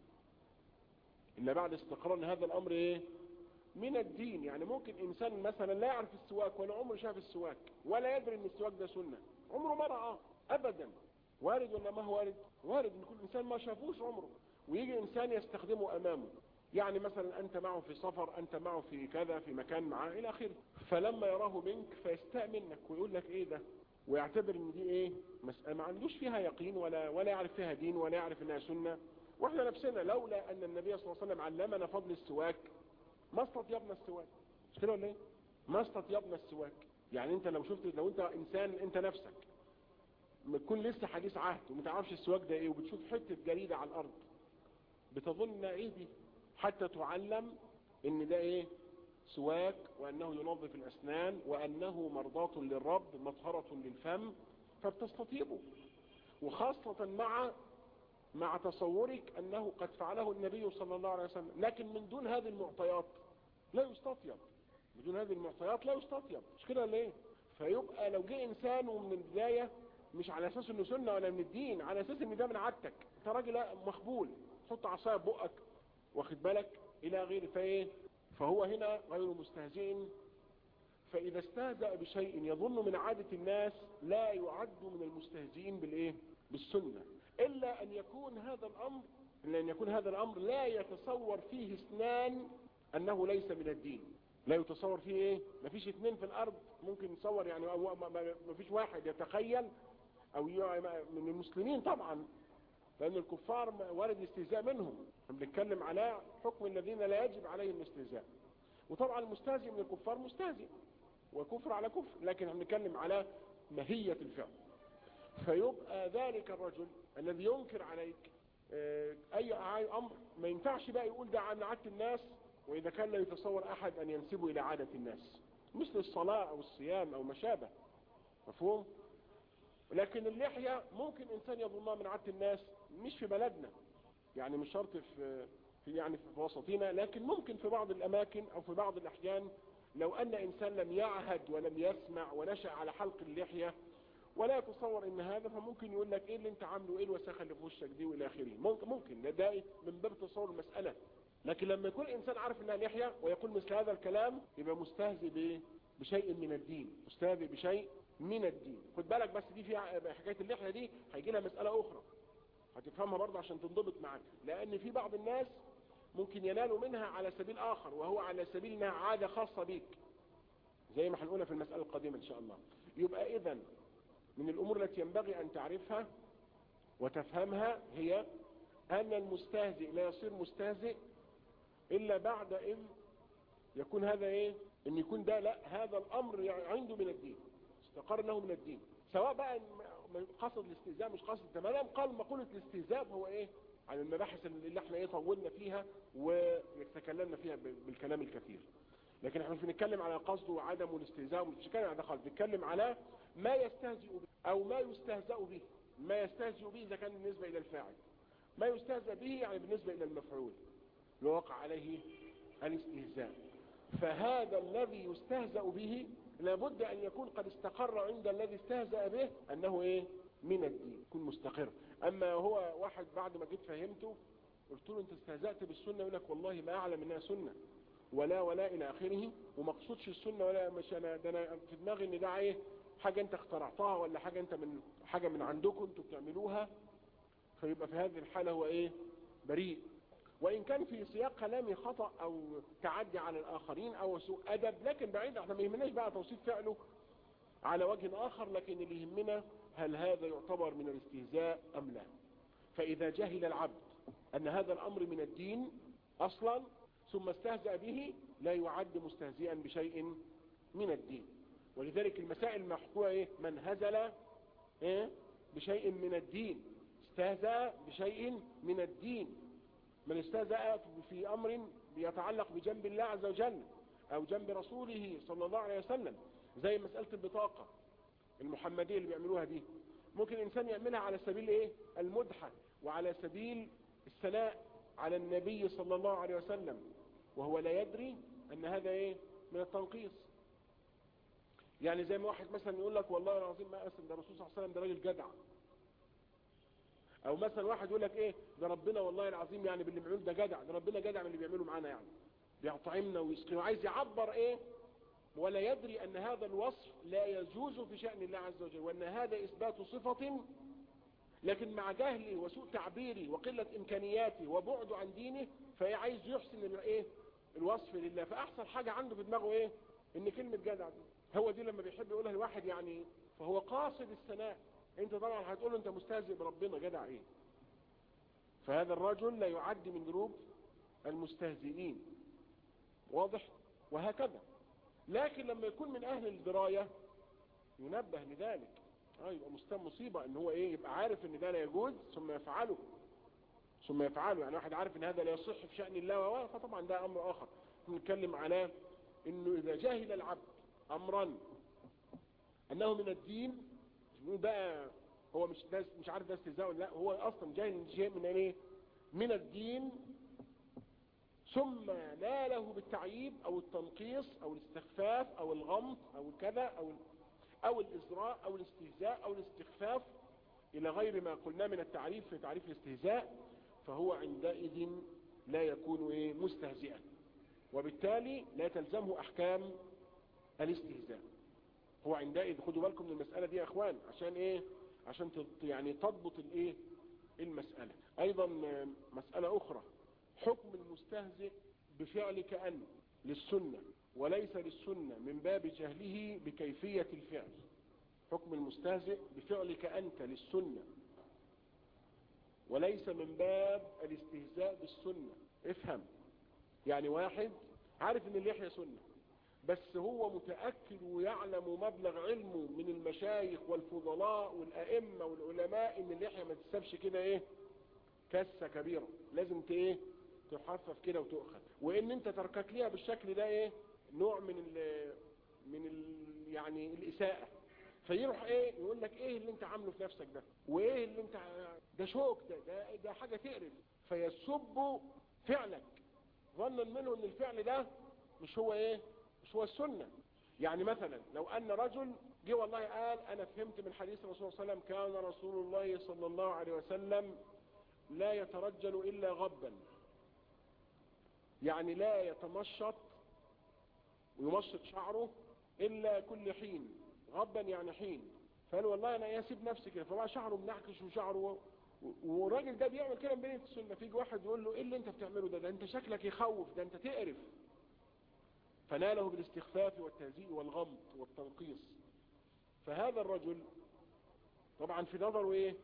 [SPEAKER 1] الا بعد استقرار ان هذا الامر ايه من الدين يعني ممكن انسان مثلا لا يعرف السواك ولا عمره شاف السواك ولا يدري ان السواك ده سنة عمره ما رآه ابدا وارد ولا ما هو وارد وارد ان كل انسان ما شافوش عمره ويجي انسان يستخدمه امامه يعني مثلا انت معه في سفر انت معه في كذا في مكان معاه الى اخره فلما يراه منك فيستأمنك ويقول لك ايه ده ويعتبر ان دي ايه مسألة ما عندوش فيها يقين ولا ولا يعرف فيها دين ولا يعرف انها سنة واحنا نفسنا لولا ان النبي صلى الله عليه وسلم علمنا فضل السواك ما استطيبنا السواك مش كده ولا ايه ما استطيبنا السواك يعني انت لو شفت لو انت انسان انت نفسك تكون لسه حديث عهد وما تعرفش السواك ده ايه وبتشوف حتة جريدة على الارض بتظن ايه دي حتى تعلم ان ده ايه سواك وانه ينظف الاسنان وانه مرضاة للرب مطهرة للفم فبتستطيبه وخاصة مع مع تصورك انه قد فعله النبي صلى الله عليه وسلم لكن من دون هذه المعطيات لا يستطيب بدون هذه المعطيات لا يستطيب مش كده ليه فيبقى لو جه انسان ومن البداية مش على اساس انه سنة ولا من الدين على اساس ان ده من عادتك انت راجل مخبول تحط عصايه بقك واخد بالك الى غير فايه فهو هنا غير مستهزئ فاذا استهزأ بشيء يظن من عادة الناس لا يعد من المستهزئين بالايه بالسنة الا ان يكون هذا الامر الا ان يكون هذا الامر لا يتصور فيه اثنان انه ليس من الدين لا يتصور فيه ايه مفيش اثنين في الارض ممكن يتصور يعني مفيش واحد يتخيل او من المسلمين طبعا لان الكفار وارد الاستهزاء منهم بنتكلم على حكم الذين لا يجب عليهم الاستهزاء وطبعا المستهزئ من الكفار مستهزئ وكفر على كفر لكن بنتكلم على ماهية الفعل فيبقى ذلك الرجل الذي ينكر عليك اي امر ما ينفعش بقى يقول ده عن عادة الناس وإذا كان لا يتصور أحد أن ينسبه إلى عادة الناس مثل الصلاة أو الصيام أو ما شابه مفهوم لكن اللحية ممكن إنسان يظنها من عادة الناس مش في بلدنا يعني مش شرط في في يعني في وسطنا لكن ممكن في بعض الأماكن أو في بعض الأحيان لو أن إنسان لم يعهد ولم يسمع ونشأ على حلق اللحية ولا يتصور ان هذا فممكن يقول لك ايه اللي انت عامله ايه الوساخه اللي في وشك دي والى اخره ممكن ممكن ده من باب تصور المساله لكن لما يكون الانسان عارف انها لحيه ويقول مثل هذا الكلام يبقى مستهزئ بايه بشيء من الدين مستهزئ بشيء من الدين خد بالك بس دي في حكايه اللحيه دي هيجي لها مساله اخرى هتفهمها برضه عشان تنضبط معاك لان في بعض الناس ممكن ينالوا منها على سبيل اخر وهو على سبيل انها عاده خاصه بيك زي ما هنقولها في المساله القادمه ان شاء الله يبقى اذا من الأمور التي ينبغي أن تعرفها وتفهمها هي أن المستهزئ لا يصير مستهزئ إلا بعد إن يكون هذا إيه إن يكون ده لا هذا الأمر عنده من الدين استقر أنه من الدين سواء بقى قصد الاستهزاء مش قصد تمام قال مقولة الاستهزاء هو إيه عن المباحث اللي احنا ايه طولنا فيها وتكلمنا فيها بالكلام الكثير لكن احنا مش بنتكلم على قصده وعدمه الاستهزاء ومش بنتكلم على ده خالص بنتكلم على ما يستهزئ به او ما يستهزأ به ما يستهزئ به اذا كان بالنسبة الى الفاعل ما يستهزأ به يعني بالنسبة الى المفعول لو وقع عليه الاستهزاء فهذا الذي يستهزأ به لابد ان يكون قد استقر عند الذي استهزأ به انه ايه من الدين يكون مستقر اما هو واحد بعد ما جيت فهمته قلت له انت استهزأت بالسنة يقول لك والله ما اعلم انها سنة ولا ولا الى اخره وما اقصدش السنة ولا مش انا ده انا في دماغي ان ده ايه حاجة انت اخترعتها ولا حاجة انت من حاجة من عندكم انتوا بتعملوها فيبقى في هذه الحالة هو ايه بريء وان كان في سياق كلامي خطأ او تعدي على الاخرين او سوء ادب لكن بعيد احنا ما يهمناش بقى توصيف فعله على وجه اخر لكن اللي يهمنا هل هذا يعتبر من الاستهزاء ام لا فاذا جهل العبد ان هذا الامر من الدين اصلا ثم استهزأ به لا يعد مستهزئا بشيء من الدين ولذلك المسائل المحكوة ايه من هزل ايه بشيء من الدين استهزأ بشيء من الدين من استهزأ في امر بيتعلق بجنب الله عز وجل او جنب رسوله صلى الله عليه وسلم زي مسألة البطاقة المحمدية اللي بيعملوها دي ممكن الانسان يعملها على سبيل ايه المدحة وعلى سبيل الثناء على النبي صلى الله عليه وسلم وهو لا يدري ان هذا ايه من التنقيص يعني زي ما واحد مثلا يقول لك والله العظيم ما اسم ده الرسول صلى الله عليه وسلم ده راجل جدع او مثلا واحد يقول لك ايه ده ربنا والله العظيم يعني باللي بيعمله ده جدع ده ربنا جدع من اللي بيعمله معانا يعني بيطعمنا ويسقينا وعايز يعبر ايه ولا يدري ان هذا الوصف لا يجوز في شأن الله عز وجل وان هذا اثبات صفة لكن مع جهله وسوء تعبيره وقلة امكانياته وبعده عن دينه فعايز يحسن الايه الوصف لله فاحسن حاجة عنده في دماغه ايه ان كلمة جدع دي هو دي لما بيحب يقولها الواحد يعني فهو قاصد الثناء انت طبعا هتقول انت مستهزئ بربنا جدع ايه فهذا الرجل لا يعد من جروب المستهزئين واضح وهكذا لكن لما يكون من اهل الدراية ينبه لذلك اه يبقى مستم مصيبة ان هو ايه يبقى عارف ان ده لا يجوز ثم يفعله ثم يفعله يعني واحد عارف ان هذا لا يصح في شأن الله فطبعا ده امر اخر نتكلم على انه اذا جاهل العبد امرا انه من الدين مش بقى هو مش ده مش عارف ده استهزاء لا هو اصلا جاهل شيء من ايه من الدين ثم ناله بالتعييب او التنقيص او الاستخفاف او الغمط او كذا او او الازراء او الاستهزاء او الاستخفاف الى غير ما قلنا من التعريف في تعريف الاستهزاء فهو عندئذ لا يكون ايه مستهزئا وبالتالي لا تلزمه احكام الاستهزاء هو عندئذ خدوا بالكم من المسألة دي يا اخوان عشان ايه عشان يعني تضبط الايه المسألة ايضا مسألة اخرى حكم المستهزئ بفعل كأن للسنة وليس للسنة من باب جهله بكيفية الفعل حكم المستهزئ بفعل كأنت للسنة وليس من باب الاستهزاء بالسنة افهم يعني واحد عارف ان اللحية سنة بس هو متأكد ويعلم مبلغ علمه من المشايخ والفضلاء والأئمة والعلماء ان اللحية ما تسابش كده ايه كسة كبيرة لازم ايه تحفف كده وتؤخذ وان انت تركك ليها بالشكل ده ايه نوع من ال من ال يعني الاساءة فيروح ايه يقول لك ايه اللي انت عامله في نفسك ده وايه اللي انت ده شوك ده ده, ده حاجة تقرف فيسب فعلك ظنا منه ان الفعل ده مش هو ايه مش هو السنة يعني مثلا لو ان رجل جه والله قال انا فهمت من حديث الرسول صلى الله عليه وسلم كان رسول الله صلى الله عليه وسلم لا يترجل الا غبا يعني لا يتمشط ويمشط شعره الا كل حين غبا يعني حين فقال والله انا يسيب نفسي كده فبقى شعره منعكش وشعره والراجل ده بيعمل كده بين السنه فيجي واحد يقول له ايه اللي انت بتعمله ده ده انت شكلك يخوف ده انت تقرف فناله بالاستخفاف والتهزيء والغمط والتنقيص فهذا الرجل طبعا في نظره ايه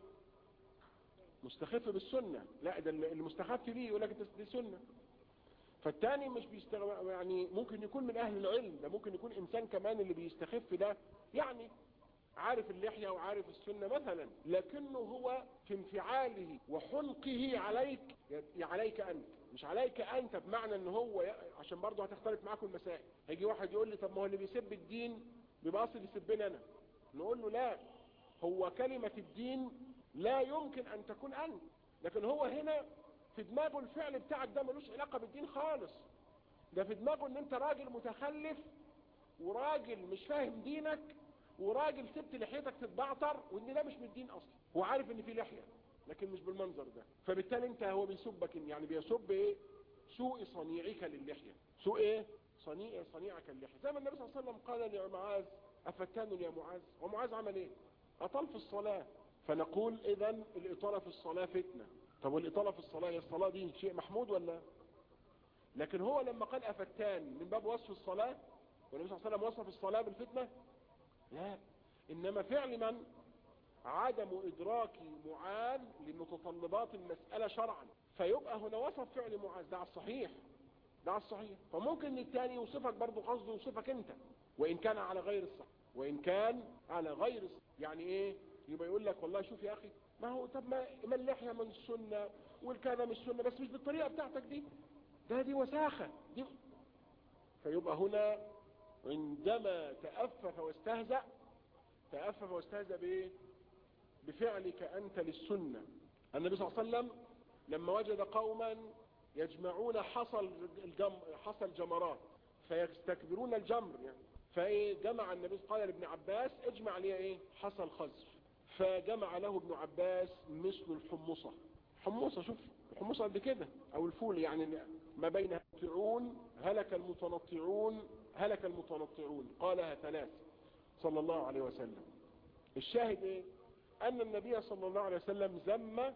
[SPEAKER 1] مستخف بالسنة لا ده اللي مستخف بيه يقول لك دي سنة فالتاني مش بيستغ... يعني ممكن يكون من اهل العلم ده ممكن يكون انسان كمان اللي بيستخف ده يعني عارف اللحية وعارف السنة مثلا لكنه هو في انفعاله وحنقه عليك عليك انت مش عليك انت بمعنى ان هو ي... عشان برضه هتختلف معاكم المسائل هيجي واحد يقول لي طب ما هو اللي بيسب الدين بيبقى اصل يسبني انا نقول له لا هو كلمة الدين لا يمكن ان تكون انت لكن هو هنا في دماغه الفعل بتاعك ده ملوش علاقة بالدين خالص ده في دماغه ان انت راجل متخلف وراجل مش فاهم دينك وراجل سبت لحيتك تتبعتر وان ده مش من الدين اصلا هو عارف ان في لحية لكن مش بالمنظر ده فبالتالي انت هو بيسبك يعني بيسب ايه سوء صنيعك للحية سوء ايه صنيع صنيعك اللحية زي ما النبي صلى الله عليه وسلم قال لمعاذ افتان يا معاذ ومعاذ عمل ايه اطال في الصلاة فنقول اذا الاطالة في الصلاة فتنة طب والاطالة في الصلاة هي الصلاة دي شيء محمود ولا لكن هو لما قال افتان من باب وصف الصلاة والنبي صلى الله عليه وسلم وصف الصلاة بالفتنة لا انما فعل من عدم ادراك معاذ لمتطلبات المسألة شرعا فيبقى هنا وصف فعل معاذ ده على الصحيح ده على الصحيح فممكن التاني يوصفك برضو قصده يوصفك انت وان كان على غير الصح وان كان على غير الصح يعني ايه يبقى يقول لك والله شوف يا اخي ما هو طب ما, ما اللحية من السنة والكذا من السنة بس مش بالطريقة بتاعتك دي ده دي وساخة دي فيبقى هنا عندما تأفف واستهزأ تأفف واستهزأ بايه بفعلك أنت للسنة النبي صلى الله عليه وسلم لما وجد قوما يجمعون حصل الجم... حصل جمرات فيستكبرون الجمر يعني فجمع النبي قال لابن عباس اجمع لي ايه حصل خزر فجمع له ابن عباس مثل الحمصة حمصة شوف الحمصة قد كده او الفول يعني ما بين المتنطعون هلك المتنطعون هلك المتنطعون قالها ثلاث صلى الله عليه وسلم الشاهد ايه ان النبي صلى الله عليه وسلم ذم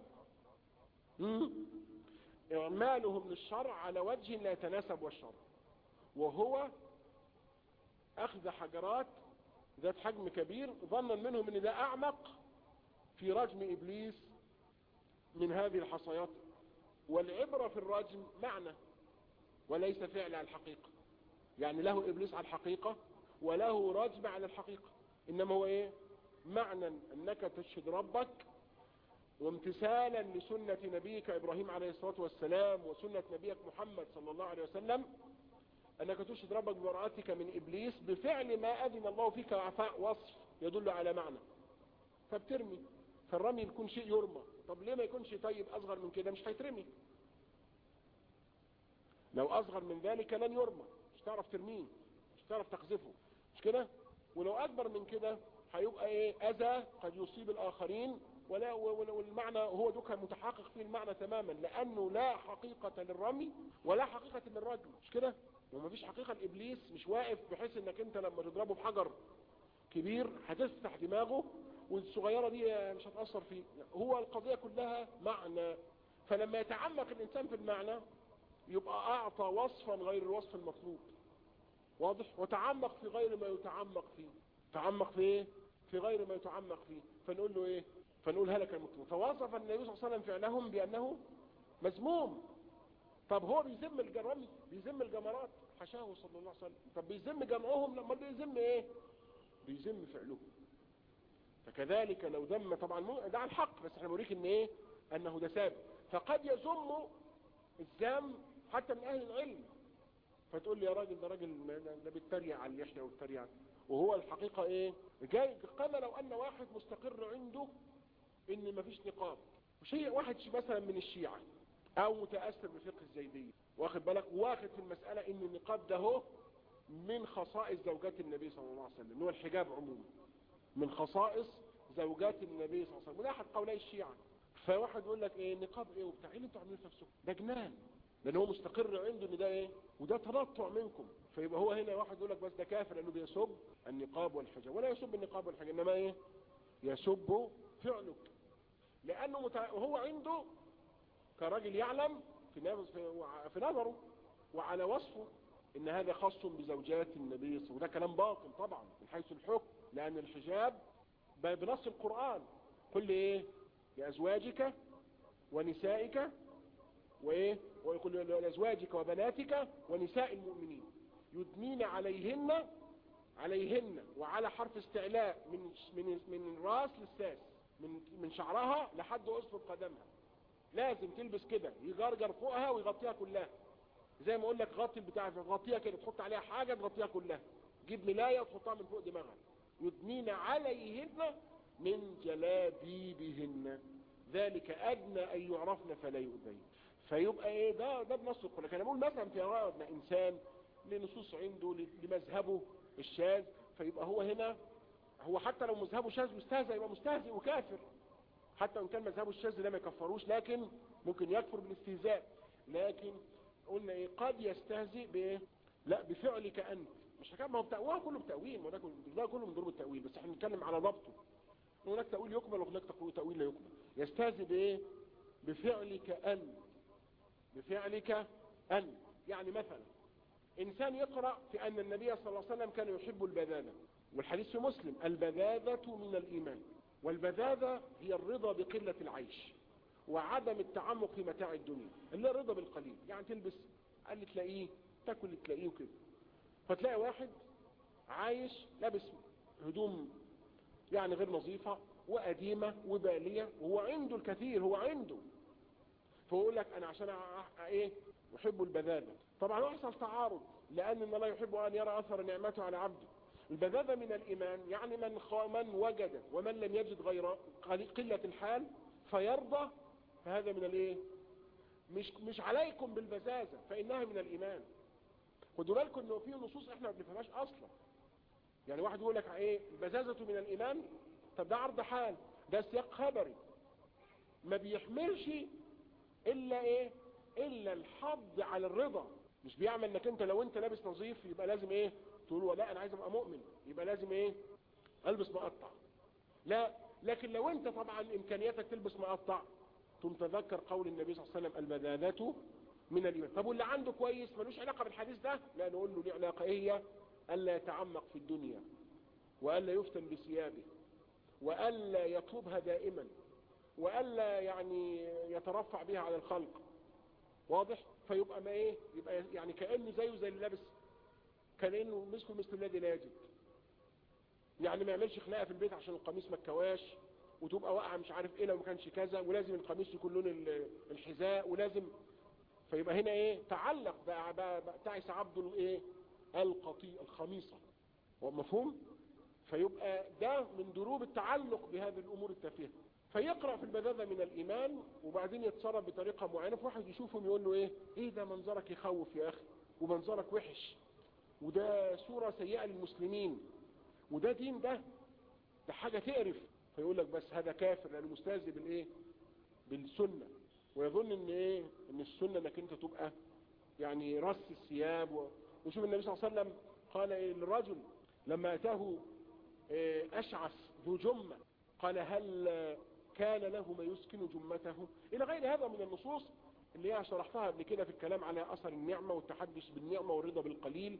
[SPEAKER 1] اعمالهم للشرع على وجه لا يتناسب والشرع وهو اخذ حجرات ذات حجم كبير ظنا منهم ان ده اعمق في رجم ابليس من هذه الحصيات والعبرة في الرجم معنى وليس فعل على الحقيقة يعني له ابليس على الحقيقة وله رجم على الحقيقة انما هو ايه معنى انك تشهد ربك وامتثالا لسنة نبيك ابراهيم عليه الصلاة والسلام وسنة نبيك محمد صلى الله عليه وسلم انك تشهد ربك ببراءتك من ابليس بفعل ما اذن الله فيك وعفاء وصف يدل على معنى فبترمي فالرمي يكون شيء يرمى طب ليه ما يكونش طيب اصغر من كده مش هيترمي لو اصغر من ذلك لن يرمى مش تعرف ترميه مش تعرف تقذفه مش كده ولو اكبر من كده هيبقى ايه اذى قد يصيب الاخرين ولا والمعنى هو دوك متحقق فيه المعنى تماما لانه لا حقيقة للرمي ولا حقيقة للرجل مش كده ومفيش حقيقة لابليس مش واقف بحيث انك انت لما تضربه بحجر كبير هتفتح دماغه والصغيرة دي مش هتأثر فيه هو القضية كلها معنى فلما يتعمق الانسان في المعنى يبقى اعطى وصفا غير الوصف المطلوب واضح وتعمق في غير ما يتعمق فيه تعمق في ايه في غير ما يتعمق فيه فنقول له ايه فنقول هلك المطلوب فوصف النبي صلى الله عليه وسلم فعلهم بانه مذموم طب هو بيذم الجرم بيذم الجمرات حشاه صلى الله عليه وسلم طب بيذم جمعهم لما بيذم ايه بيذم فعلهم فكذلك لو ذم طبعا ده على الحق بس احنا بنوريك ان ايه انه ده ثابت فقد يذم الزام حتى من اهل العلم فتقول لي يا راجل ده راجل ده بيتريق على اللحيه وبيتريق وهو الحقيقه ايه جاي كما لو ان واحد مستقر عنده ان مفيش نقاب شيء واحد مثلا من الشيعة او متأثر بفقه الزيدية واخد بالك واخد في المسألة ان النقاب ده هو من خصائص زوجات النبي صلى الله عليه وسلم هو الحجاب عموما من خصائص زوجات النبي صلى الله عليه وسلم وده احد قولي الشيعة فواحد يقول لك ايه نقاب ايه وبتاع ايه اللي انتوا عاملين في نفسكم ده جنان لان هو مستقر عنده ان ده ايه وده تنطع منكم فيبقى هو هنا واحد يقول لك بس ده كافر لانه بيسب النقاب والحجاب ولا يسب النقاب والحجاب انما ايه يسب فعلك لانه متع... هو عنده كراجل يعلم في في نظره وعلى وصفه ان هذا خاص بزوجات النبي صلى الله عليه وسلم وده كلام باطل طبعا من حيث الحكم لان الحجاب بنص القرآن قل ايه لازواجك ونسائك وايه ويقول لازواجك وبناتك ونساء المؤمنين يدنين عليهن عليهن وعلى حرف استعلاء من من من الراس للساس من من شعرها لحد اصل قدمها لازم تلبس كده يجرجر فوقها ويغطيها كلها زي ما اقول لك غطي البتاع غطيها كده تحط عليها حاجه تغطيها كلها جيب ملايه وتحطها من فوق دماغها يدنين عليهن من جلابيبهن ذلك ادنى ان يعرفن فلا يؤذين فيبقى ايه ده ده بنص القران لكن بقول مثلا في رأينا انسان لنصوص عنده لمذهبه الشاذ فيبقى هو هنا هو حتى لو مذهبه شاذ مستهزئ يبقى مستهزئ وكافر حتى وان كان مذهبه الشاذ ده ما يكفروش لكن ممكن يكفر بالاستهزاء لكن قلنا ايه قد يستهزئ بايه لا بفعلك انت مش حكايه ما هو بتأويل كله بتأويل ما ده كله من ضروب التأويل بس احنا بنتكلم على ضبطه هناك تأويل يقبل وهناك تأويل لا يقبل يستهزئ بايه بفعلك انت بفعلك انت يعني مثلا انسان يقرأ في ان النبي صلى الله عليه وسلم كان يحب البذاذة والحديث في مسلم البذاذة من الايمان والبذاذة هي الرضا بقلة العيش وعدم التعمق في متاع الدنيا اللي هي الرضا بالقليل يعني تلبس اللي تلاقيه تاكل اللي تلاقيه وكده فتلاقي واحد عايش لابس هدوم يعني غير نظيفة وقديمة وبالية وهو عنده الكثير هو عنده فيقول لك انا عشان ايه احب البذاذة طبعا يحصل تعارض لان الله يحب ان يرى اثر نعمته على عبده البذاذة من الايمان يعني من من وجد ومن لم يجد غير قلة الحال فيرضى فهذا من الايه مش مش عليكم بالبذاذة فانها من الايمان خدوا بالكم انه في نصوص احنا ما بنفهمهاش اصلا يعني واحد يقول لك ايه البذاذة من الايمان طب ده عرض حال ده سياق خبري ما بيحملش الا ايه الا الحض على الرضا مش بيعمل انك انت لو انت لابس نظيف يبقى لازم ايه تقول لا انا عايز ابقى مؤمن يبقى لازم ايه البس مقطع لا لكن لو انت طبعا امكانياتك تلبس مقطع ثم تذكر قول النبي صلى الله عليه وسلم البذاذة من الايمان طب واللي عنده كويس ملوش علاقة بالحديث ده لا نقول له ليه علاقة ايه هي الا يتعمق في الدنيا والا يفتن بثيابه والا يطلبها دائما والا يعني يترفع بها على الخلق واضح فيبقى ما ايه يبقى يعني كانه زيه زي اللي لابس كانه مثله مثل الذي لا يجد يعني ما يعملش خناقه في البيت عشان القميص ما اتكواش وتبقى واقعه مش عارف ايه لو ما كانش كذا ولازم القميص يكون لون الحذاء ولازم فيبقى هنا ايه تعلق بقى, بقى, بقى تعس عبد الايه القطيع الخميصه مفهوم فيبقى ده من دروب التعلق بهذه الامور التافهه فيقرأ في البذاذة من الإيمان وبعدين يتصرف بطريقة معينة فواحد يشوفهم يقول له إيه إيه ده منظرك يخوف يا أخي ومنظرك وحش وده صورة سيئة للمسلمين وده دين ده ده حاجة تقرف فيقول لك بس هذا كافر لأنه مستهزئ بالإيه بالسنة ويظن إن إيه إن السنة إنك أنت تبقى يعني رص الثياب و... وشوف النبي صلى الله عليه وسلم قال إيه للرجل لما أتاه إيه أشعث ذو جمة قال هل كان له ما يسكن جمته الى غير هذا من النصوص اللي هي شرحتها قبل كده في الكلام على اثر النعمة والتحدث بالنعمة والرضا بالقليل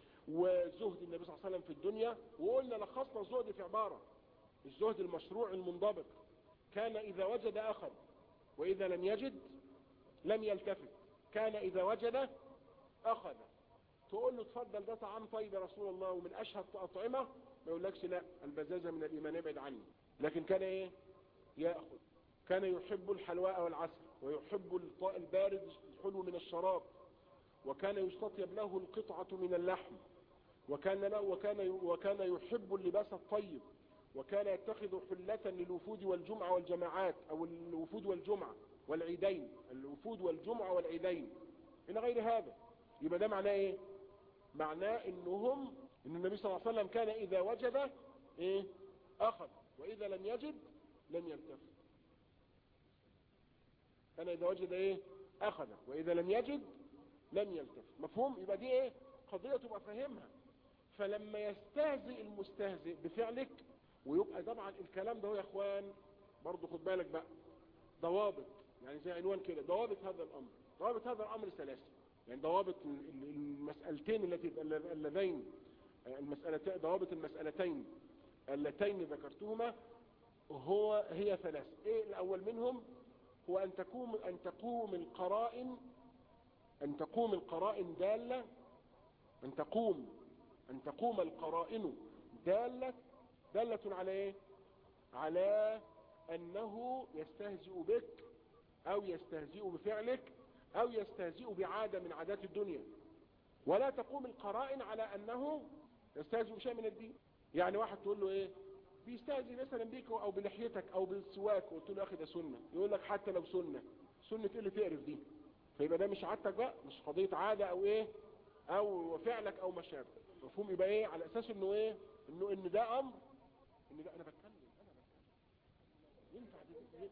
[SPEAKER 1] وزهد النبي صلى الله عليه وسلم في الدنيا وقلنا لخصنا الزهد في عبارة الزهد المشروع المنضبط كان اذا وجد اخذ واذا لم يجد لم يلتفت كان اذا وجد اخذ تقول له اتفضل ده طعام طيب يا رسول الله ومن اشهد اطعمه ما يقولكش لا البزازة من الايمان ابعد عني لكن كان ايه يأخذ كان يحب الحلواء والعسل ويحب الطاء البارد الحلو من الشراب وكان يستطيب له القطعة من اللحم وكان له وكان وكان يحب اللباس الطيب وكان يتخذ حلة للوفود والجمعة والجماعات او الوفود والجمعة والعيدين الوفود والجمعة والعيدين الى غير هذا يبقى ده معناه ايه معناه انهم ان النبي صلى الله عليه وسلم كان اذا وجد ايه اخذ واذا لم يجد لم يلتفت كان اذا وجد ايه اخذ واذا لم يجد لم يلتفت مفهوم يبقى دي ايه قضية تبقى فاهمها فلما يستهزئ المستهزئ بفعلك ويبقى طبعا الكلام ده هو يا اخوان برضه خد بالك بقى ضوابط يعني زي عنوان كده ضوابط هذا الامر ضوابط هذا الامر ثلاثة يعني ضوابط المسألتين التي اللذين المسألتين ضوابط المسألتين اللتين ذكرتهما هو هي ثلاث ايه الاول منهم هو ان تقوم ان تقوم القرائن ان تقوم القرائن دالة ان تقوم ان تقوم القرائن دالة دالة على ايه على انه يستهزئ بك او يستهزئ بفعلك او يستهزئ بعادة من عادات الدنيا ولا تقوم القرائن على انه يستهزئ بشيء من الدين يعني واحد تقول له ايه بيستهزئ مثلا بيك او بلحيتك او بالسواك قلت له يا اخي ده سنه يقول لك حتى لو سنه سنه ايه اللي تقرف دي فيبقى ده مش عادتك بقى مش قضيه عاده او ايه او فعلك او ما شابه مفهوم يبقى ايه على اساس انه ايه انه ان ده امر ان ده انا بتكلم انا بتكلم ينفع دي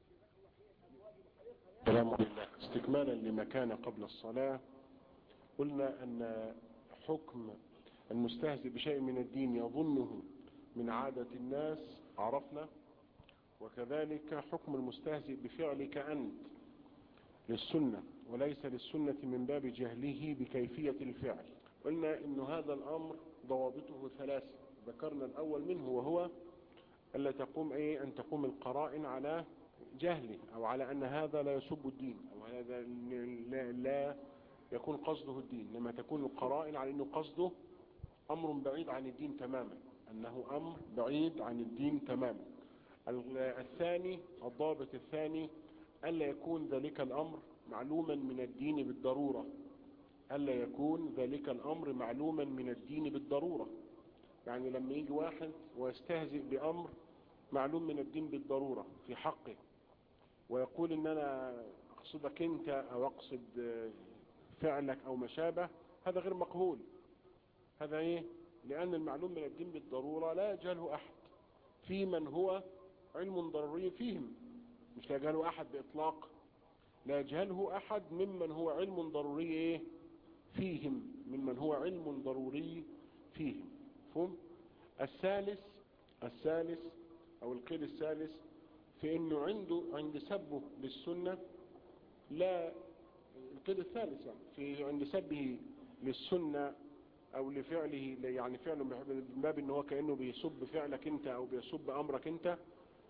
[SPEAKER 1] السلام لله استكمالا لما كان قبل الصلاة قلنا ان حكم المستهزئ بشيء من الدين يظنه من عادة الناس عرفنا وكذلك حكم المستهزئ بفعلك أنت للسنة وليس للسنة من باب جهله بكيفية الفعل قلنا ان هذا الامر ضوابطه ثلاثة ذكرنا الاول منه وهو الا تقوم ايه ان تقوم القرائن على جهله او على ان هذا لا يسب الدين او هذا لا, لا يكون قصده الدين لما تكون القرائن على انه قصده امر بعيد عن الدين تماما انه امر بعيد عن الدين تماما الثاني الضابط الثاني الا يكون ذلك الامر معلوما من الدين بالضرورة الا يكون ذلك الامر معلوما من الدين بالضرورة يعني لما يجي واحد ويستهزئ بامر معلوم من الدين بالضرورة في حقه ويقول ان انا اقصدك انت او اقصد فعلك او ما شابه هذا غير مقبول هذا ايه لان المعلوم من الدين بالضرورة لا يجهله احد في من هو علم ضروري فيهم مش لا يجهله احد باطلاق لا يجهله احد ممن هو علم ضروري ايه فيهم ممن هو علم ضروري فيهم فهم الثالث الثالث او القيد الثالث في انه عنده عند سبه للسنة لا القيد الثالث يعني في عند سبه للسنة او لفعله يعني فعله من باب ان هو كأنه بيسب فعلك انت او بيسب امرك انت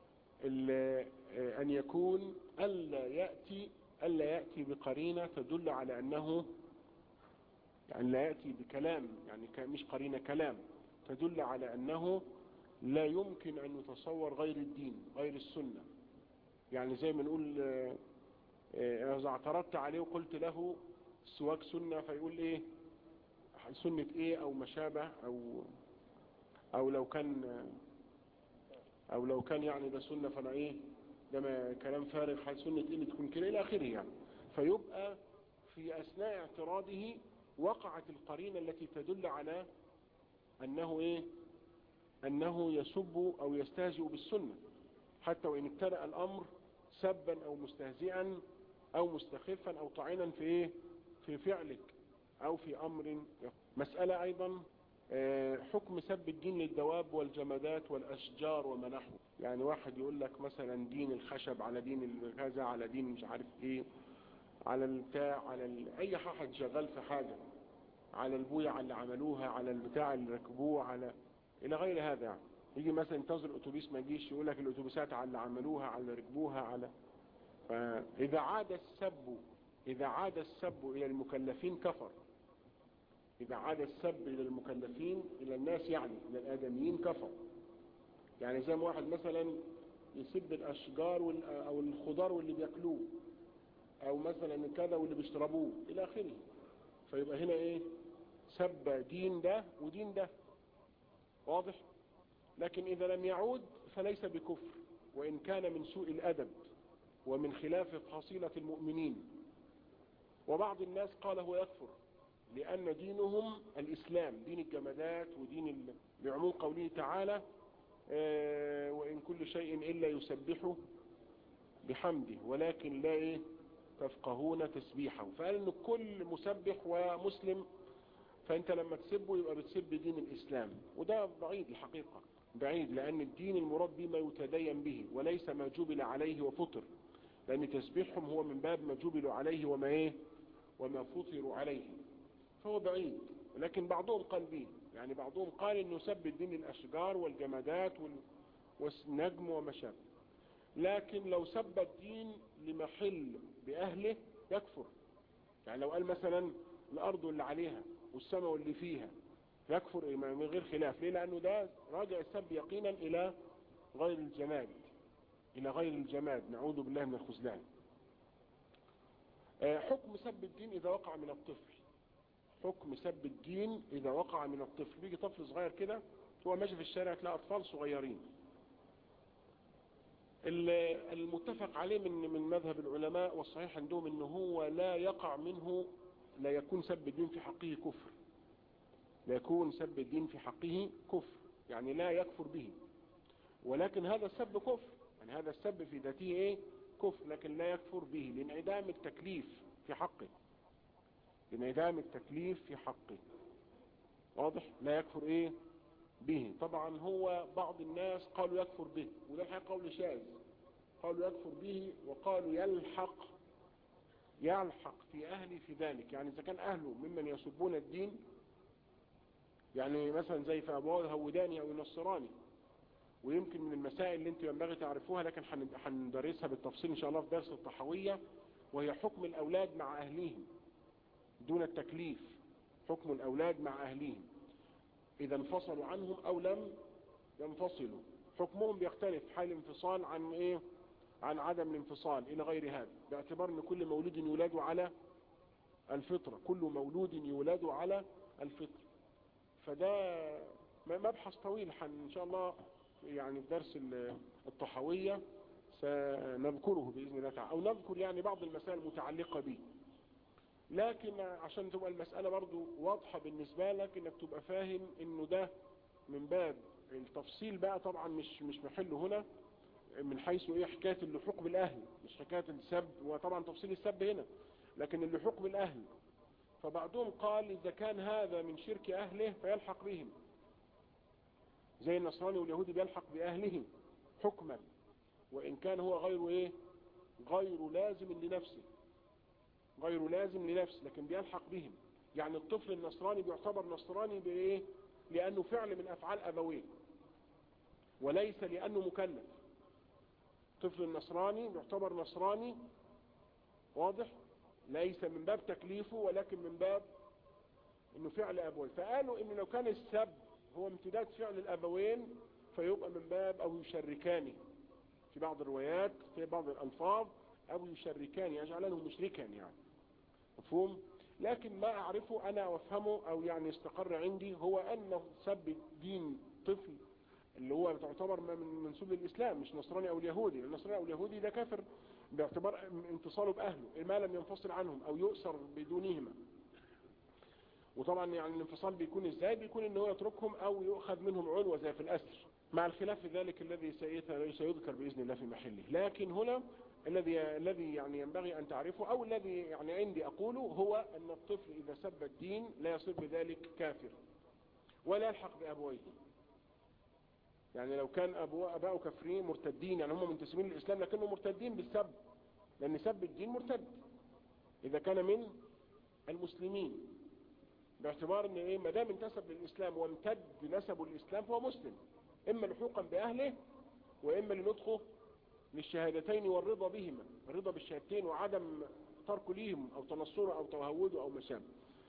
[SPEAKER 1] ان يكون الا يأتي الا يأتي بقرينة تدل على انه يعني لا يأتي بكلام يعني مش قرينة كلام تدل على انه لا يمكن ان يتصور غير الدين غير السنة يعني زي ما نقول اذا اعترضت عليه وقلت له السواك سنة فيقول ايه سنة ايه او مشابه او او لو كان او لو كان يعني ده سنة فانا ايه ده ما كلام فارغ حال سنة ايه اللي تكون كده الى اخره يعني فيبقى في اثناء اعتراضه وقعت القرينة التي تدل على انه ايه انه يسب او يستهزئ بالسنة حتى وان ابتدأ الامر سبا او مستهزئا او مستخفا او طعنا في ايه في فعلك او في امر مسألة ايضا حكم سب الدين للدواب والجمادات والاشجار وما نحوه يعني واحد يقول لك مثلا دين الخشب على دين كذا على دين مش عارف ايه على البتاع على ال... اي واحد شغال في حاجة على البوية اللي عملوها على البتاع اللي ركبوه على الى غير هذا يعني يجي مثلا ينتظر اتوبيس ما يجيش يقول لك الاتوبيسات على اللي عملوها على اللي ركبوها على فاذا عاد السب اذا عاد السب الى المكلفين كفر اذا عاد السب الى المكلفين الى الناس يعني الى الادميين كفر يعني زي ما واحد مثلا يسب الاشجار او الخضار واللي بياكلوه او مثلا كذا واللي بيشربوه الى اخره فيبقى هنا ايه سب دين ده ودين ده واضح لكن اذا لم يعود فليس بكفر وان كان من سوء الادب ومن خلاف فصيلة المؤمنين وبعض الناس قال هو يكفر لأن دينهم الإسلام دين الجمادات ودين ال... بعموم قوله تعالى آه وإن كل شيء إلا يسبحه بحمده ولكن لا إيه تفقهون تسبيحه فقال إن كل مسبح ومسلم فأنت لما تسبه يبقى بتسب دين الإسلام وده بعيد الحقيقة بعيد لأن الدين المراد به ما يتدين به وليس ما جبل عليه وفطر لأن تسبيحهم هو من باب ما جبلوا عليه وما إيه وما فطروا عليه فهو بعيد لكن بعضهم قال به يعني بعضهم قال انه يسبب دين الاشجار والجمادات والنجم وما شابه لكن لو سب الدين لمحل باهله يكفر يعني لو قال مثلا الارض اللي عليها والسماء واللي فيها يكفر من غير خلاف ليه لانه ده راجع السب يقينا الى غير الجماد الى غير الجماد نعوذ بالله من الخذلان حكم سب الدين اذا وقع من الطفل حكم سب الدين اذا وقع من الطفل بيجي طفل صغير كده هو ماشي في الشارع تلاقي اطفال صغيرين المتفق عليه من من مذهب العلماء والصحيح عندهم ان هو لا يقع منه لا يكون سب الدين في حقه كفر لا يكون سب الدين في حقه كفر يعني لا يكفر به ولكن هذا السب كفر يعني هذا السب في ذاته ايه كفر لكن لا يكفر به لانعدام التكليف في حقه لانعدام التكليف في حقه واضح لا يكفر ايه به طبعا هو بعض الناس قالوا يكفر به وده الحقيقة قول شاذ قالوا يكفر به وقالوا يلحق يلحق في اهلي في ذلك يعني اذا كان اهله ممن يسبون الدين يعني مثلا زي في ابواب الهوداني او النصراني ويمكن من المسائل اللي انتم ينبغي تعرفوها لكن هندرسها بالتفصيل ان شاء الله في درس الطحوية وهي حكم الاولاد مع اهليهم دون التكليف حكم الاولاد مع اهليهم اذا انفصلوا عنهم او لم ينفصلوا حكمهم بيختلف حال انفصال عن ايه عن عدم الانفصال الى غير هذا باعتبار ان كل مولود يولد على الفطرة كل مولود يولد على الفطرة فده مبحث طويل ان شاء الله يعني في درس الطحوية سنذكره بإذن الله تعالى أو نذكر يعني بعض المسائل المتعلقة به لكن عشان تبقى المسألة برضو واضحة بالنسبة لك انك تبقى فاهم انه ده من باب التفصيل بقى طبعا مش مش محله هنا من حيث ايه حكاية اللحوق بالاهل مش حكاية السب وطبعا تفصيل السب هنا لكن اللحوق بالاهل فبعضهم قال اذا كان هذا من شرك اهله فيلحق بهم زي النصراني واليهودي بيلحق باهله حكما وان كان هو غير ايه غير لازم لنفسه غير لازم لنفسه لكن بيلحق بهم يعني الطفل النصراني بيعتبر نصراني بايه لانه فعل من افعال ابويه وليس لانه مكلف الطفل النصراني بيعتبر نصراني واضح ليس من باب تكليفه ولكن من باب انه فعل ابويه فقالوا انه لو كان السب هو امتداد فعل الابوين فيبقى من باب او يشركانه في بعض الروايات في بعض الالفاظ او يشركان يجعلانه مشركا يعني مفهوم لكن ما اعرفه انا وافهمه او يعني استقر عندي هو ان سب دين طفل اللي هو تعتبر من منسوب للاسلام مش نصراني او اليهودي النصراني او اليهودي ده كافر باعتبار انفصاله باهله ما لم ينفصل عنهم او يؤسر بدونهما وطبعا يعني الانفصال بيكون ازاي بيكون ان هو يتركهم او يؤخذ منهم عنوة زي في الاسر مع الخلاف في ذلك الذي سيذكر باذن الله في محله لكن هنا الذي الذي يعني ينبغي ان تعرفه او الذي يعني عندي اقوله هو ان الطفل اذا سب الدين لا يصير بذلك كافر ولا يلحق بابويه يعني لو كان أبوه أباؤه كافرين مرتدين يعني هم منتسبين للإسلام لكنهم مرتدين بالسب لأن سب الدين مرتد إذا كان من المسلمين باعتبار ان ايه ما دام انتسب للاسلام وامتد نسبه للاسلام فهو مسلم اما لحوقا باهله واما لنطقه للشهادتين والرضا بهما الرضا بالشهادتين وعدم ترك ليهم او تنصره او تهوده او ما شابه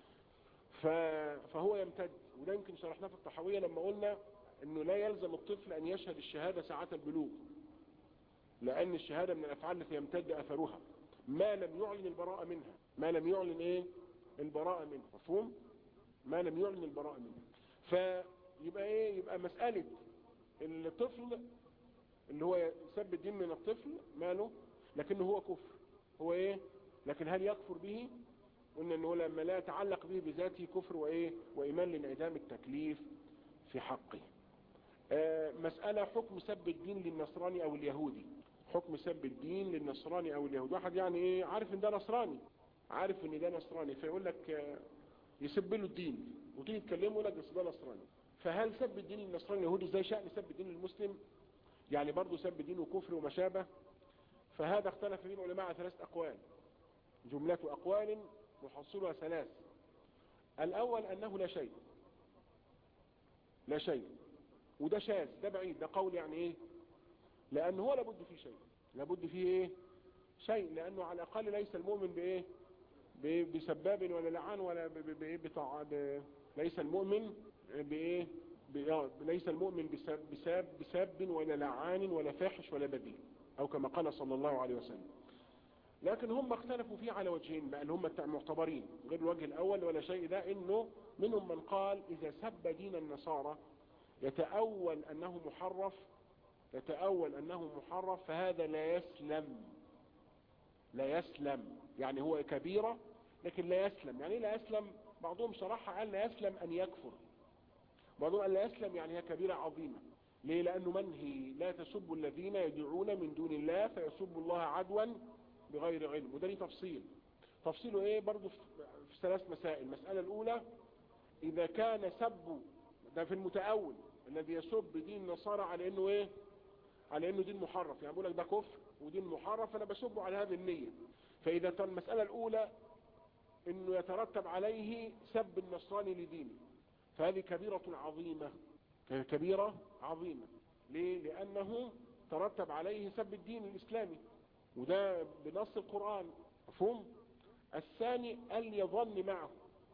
[SPEAKER 1] فهو يمتد وده يمكن شرحناه في الطحاوية لما قلنا انه لا يلزم الطفل ان يشهد الشهادة ساعة البلوغ لان الشهادة من الافعال التي يمتد اثرها ما لم يعلن البراءة منها ما لم يعلن ايه البراءة منها مفهوم ما لم يعلن البراءة منها فيبقى ايه يبقى مسألة الطفل اللي هو سب الدين من الطفل ماله لكنه هو كفر هو ايه لكن هل يكفر به قلنا انه لما لا يتعلق به بذاته كفر وايه وايمان لانعدام التكليف في حقه آه مسألة حكم سب الدين للنصراني او اليهودي حكم سب الدين للنصراني او اليهودي واحد يعني ايه عارف ان ده نصراني عارف ان ده نصراني فيقول لك آه يسب له الدين وتيجي تكلمه لك بس ده نصراني فهل سب الدين للنصراني اليهودي زي شأن سب الدين للمسلم يعني برضه سب الدين وكفر وما شابه فهذا اختلف فيه العلماء على ثلاث اقوال جملة اقوال محصلها ثلاث الاول انه لا شيء لا شيء وده شاذ ده بعيد ده قول يعني ايه لانه هو لابد فيه شيء لابد فيه ايه شيء لانه على الاقل ليس المؤمن بايه بسباب ولا لعان ولا بايه بطاعة ليس المؤمن بايه ليس المؤمن بساب بساب بساب ولا لعان ولا فاحش ولا بذيء او كما قال صلى الله عليه وسلم لكن هم اختلفوا فيه على وجهين بقى اللي هم معتبرين غير الوجه الاول ولا شيء ده انه منهم من قال اذا سب دين النصارى يتأول انه محرف يتأول انه محرف فهذا لا يسلم لا يسلم يعني هو كبيرة لكن لا يسلم يعني لا يسلم بعضهم صراحة قال لا يسلم ان يكفر بعضهم قال لا يسلم يعني هي كبيرة عظيمة ليه لانه منهي لا تسبوا الذين يدعون من دون الله فيسبوا الله عدوا بغير علم وده ليه تفصيل تفصيله ايه برضو في ثلاث مسائل المسألة الاولى اذا كان سب ده في المتأول الذي يسب دين النصارى على انه ايه على انه دين محرف يعني بقول لك ده كفر ودين محرف انا بسبه على هذه النية فاذا كان المسألة الاولى انه يترتب عليه سب النصراني لدينه فهذه كبيرة عظيمة كبيرة عظيمة ليه لانه ترتب عليه سب الدين الاسلامي وده بنص القرآن مفهوم الثاني أن يظن معه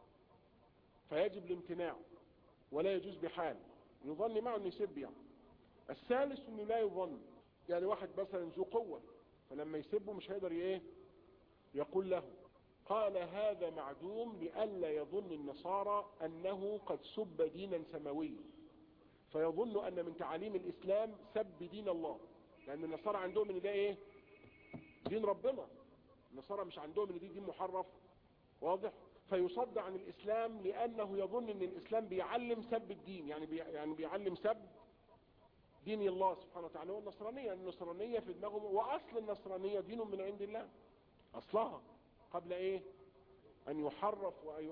[SPEAKER 1] فيجب الامتناع ولا يجوز بحال يظن معه انه يسب يعني الثالث انه لا يظن يعني واحد مثلا ذو قوة فلما يسبه مش هيقدر ايه يقول له قال هذا معدوم لئلا يظن النصارى انه قد سب دينا سماويا فيظن ان من تعاليم الاسلام سب دين الله لان النصارى عندهم ان ده ايه دين ربنا النصارى مش عندهم ان دي دين محرف واضح فيصد عن الاسلام لانه يظن ان الاسلام بيعلم سب الدين يعني بي يعني بيعلم سب دين الله سبحانه وتعالى والنصرانية النصرانية في دماغهم واصل النصرانية دين من عند الله اصلها قبل ايه ان يحرف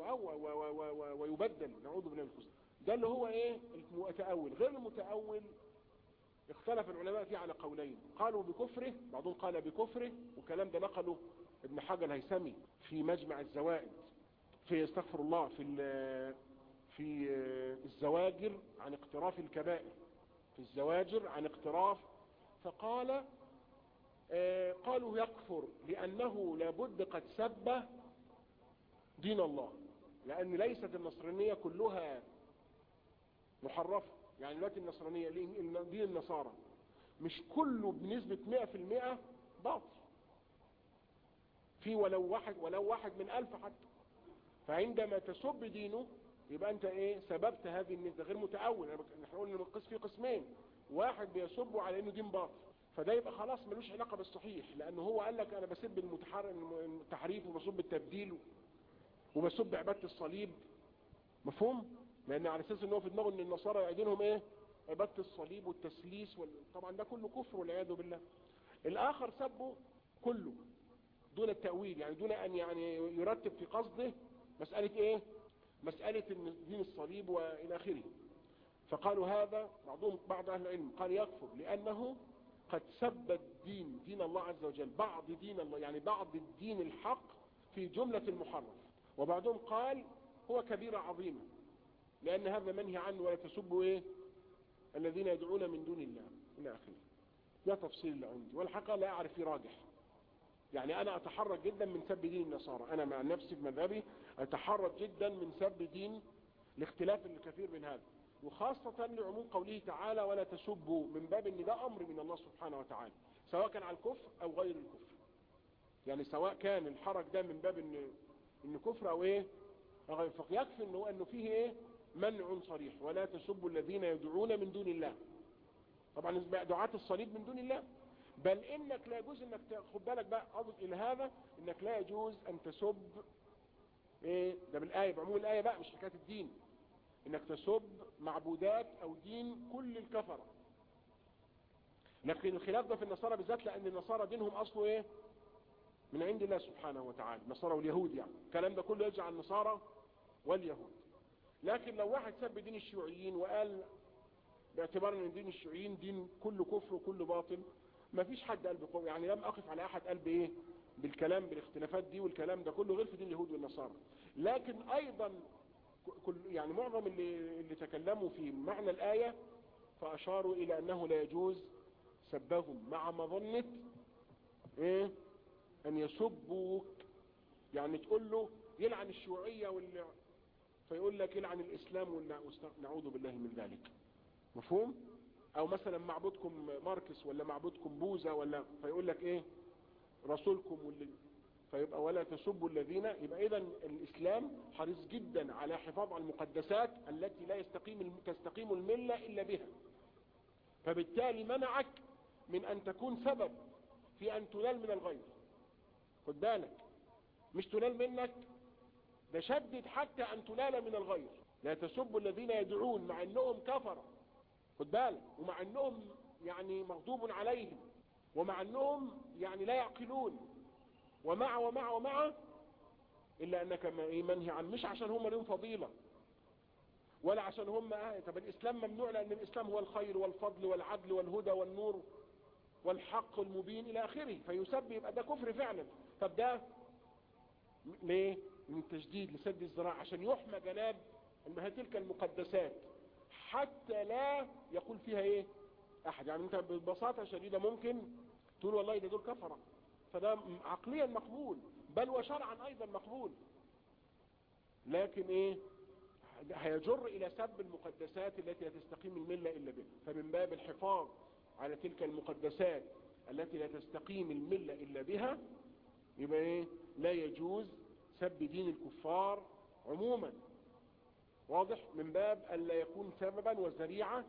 [SPEAKER 1] ويبدل نعوذ بالله من الخزي ده اللي هو ايه المتأول غير المتأول اختلف العلماء فيه على قولين قالوا بكفره بعضهم قال بكفره والكلام ده نقله ابن حجر الهيثمي في مجمع الزوائد في استغفر الله في في الزواجر عن اقتراف الكبائر في الزواجر عن اقتراف فقال قالوا يكفر لأنه لابد قد سب دين الله لأن ليست النصرانية كلها محرفة يعني دلوقتي النصرانية دين النصارى مش كله بنسبة 100% باطل في ولو واحد ولو واحد من ألف حتى فعندما تسب دينه يبقى انت ايه سببت هذه النسبة غير متأول احنا قلنا القس فيه قسمين واحد بيسبه على انه دين باطل فده يبقى خلاص ملوش علاقة بالصحيح لانه هو قال لك انا بسب التحريف وبسب التبديل وبسب عبادة الصليب مفهوم لان على اساس ان هو في دماغه ان النصارى يعيدينهم ايه عبادة الصليب والتسليس وال... طبعا ده كله كفر والعياذ بالله الاخر سبه كله دون التأويل يعني دون ان يعني يرتب في قصده مسألة ايه مسألة دين الصليب والى اخره فقالوا هذا بعضهم بعض اهل العلم قال يكفر لانه قد سب الدين دين الله عز وجل بعض دين الله يعني بعض الدين الحق في جملة المحرف وبعضهم قال هو كبيرة عظيمة لأن هذا منهي عنه ولا تسبوا إيه الذين يدعون من دون الله إلى آخره ده تفصيل اللي عندي والحقيقة لا أعرف فيه راجح يعني أنا أتحرك جدا من سب دين النصارى أنا مع نفسي في مذهبي أتحرك جدا من سب دين لاختلاف الكثير من هذا وخاصة لعموم قوله تعالى ولا تسبوا من باب ان ده أمر من الله سبحانه وتعالى سواء كان على الكفر أو غير الكفر
[SPEAKER 2] يعني سواء كان الحرج ده من باب ان ان كفر او ايه فيكفي انه انه فيه ايه منع صريح ولا تسبوا الذين يدعون من دون الله طبعا دعاة الصليب من دون الله بل انك لا يجوز انك خد بالك بقى اضف الى هذا انك لا يجوز ان تسب ايه ده بالايه بعموم الايه بقى مش حكايه الدين انك تسب معبودات او دين كل الكفره لكن الخلاف ده في النصارى بالذات لان النصارى دينهم اصله ايه من عند الله سبحانه وتعالى النصارى واليهود يعني الكلام ده كله يرجع النصارى واليهود لكن لو واحد سب دين الشيوعيين وقال باعتبار ان دين الشيوعيين دين كله كفر وكله باطل ما فيش حد قال بقوة يعني لم اقف على احد قال بايه بالكلام بالاختلافات دي والكلام ده كله غير في دين اليهود والنصارى لكن ايضا كل يعني معظم اللي, اللي تكلموا في معنى الايه فاشاروا الى انه لا يجوز سبهم مع مظنه ايه ان يسبوك يعني تقول له يلعن الشيوعية وال... فيقول لك يلعن الاسلام ونعوذ بالله من ذلك مفهوم او مثلا معبودكم ماركس ولا معبودكم بوذا ولا فيقول لك ايه رسولكم واللي فيبقى ولا تسبوا الذين يبقى اذا الاسلام حريص جدا على حفاظ على المقدسات التي لا يستقيم تستقيم الملة الا بها فبالتالي منعك من ان تكون سبب في ان تنال من الغير خد بالك مش تنال منك ده شدد حتى ان تنال من الغير لا تسبوا الذين يدعون مع انهم كفروا خد بالك ومع انهم يعني مغضوب عليهم ومع انهم يعني لا يعقلون ومع ومع ومع الا انك منهي عن مش عشان هم لهم فضيلة ولا عشان هم آه طب الاسلام ممنوع لان الاسلام هو الخير والفضل والعدل والهدى والنور والحق المبين الى اخره فيسب يبقى ده كفر فعلا طب ده ليه من التجديد لسد الزراعة عشان يحمى جناب انها تلك المقدسات حتى لا يقول فيها ايه احد يعني انت ببساطة شديدة ممكن تقول والله ده دول كفرة فده عقليا مقبول بل وشرعا ايضا مقبول لكن ايه هيجر الى سب المقدسات التي لا تستقيم الملة الا بها فمن باب الحفاظ على تلك المقدسات التي لا تستقيم الملة الا بها يبقى ايه لا يجوز سب دين الكفار عموما واضح من باب ألا يكون سببا وذريعة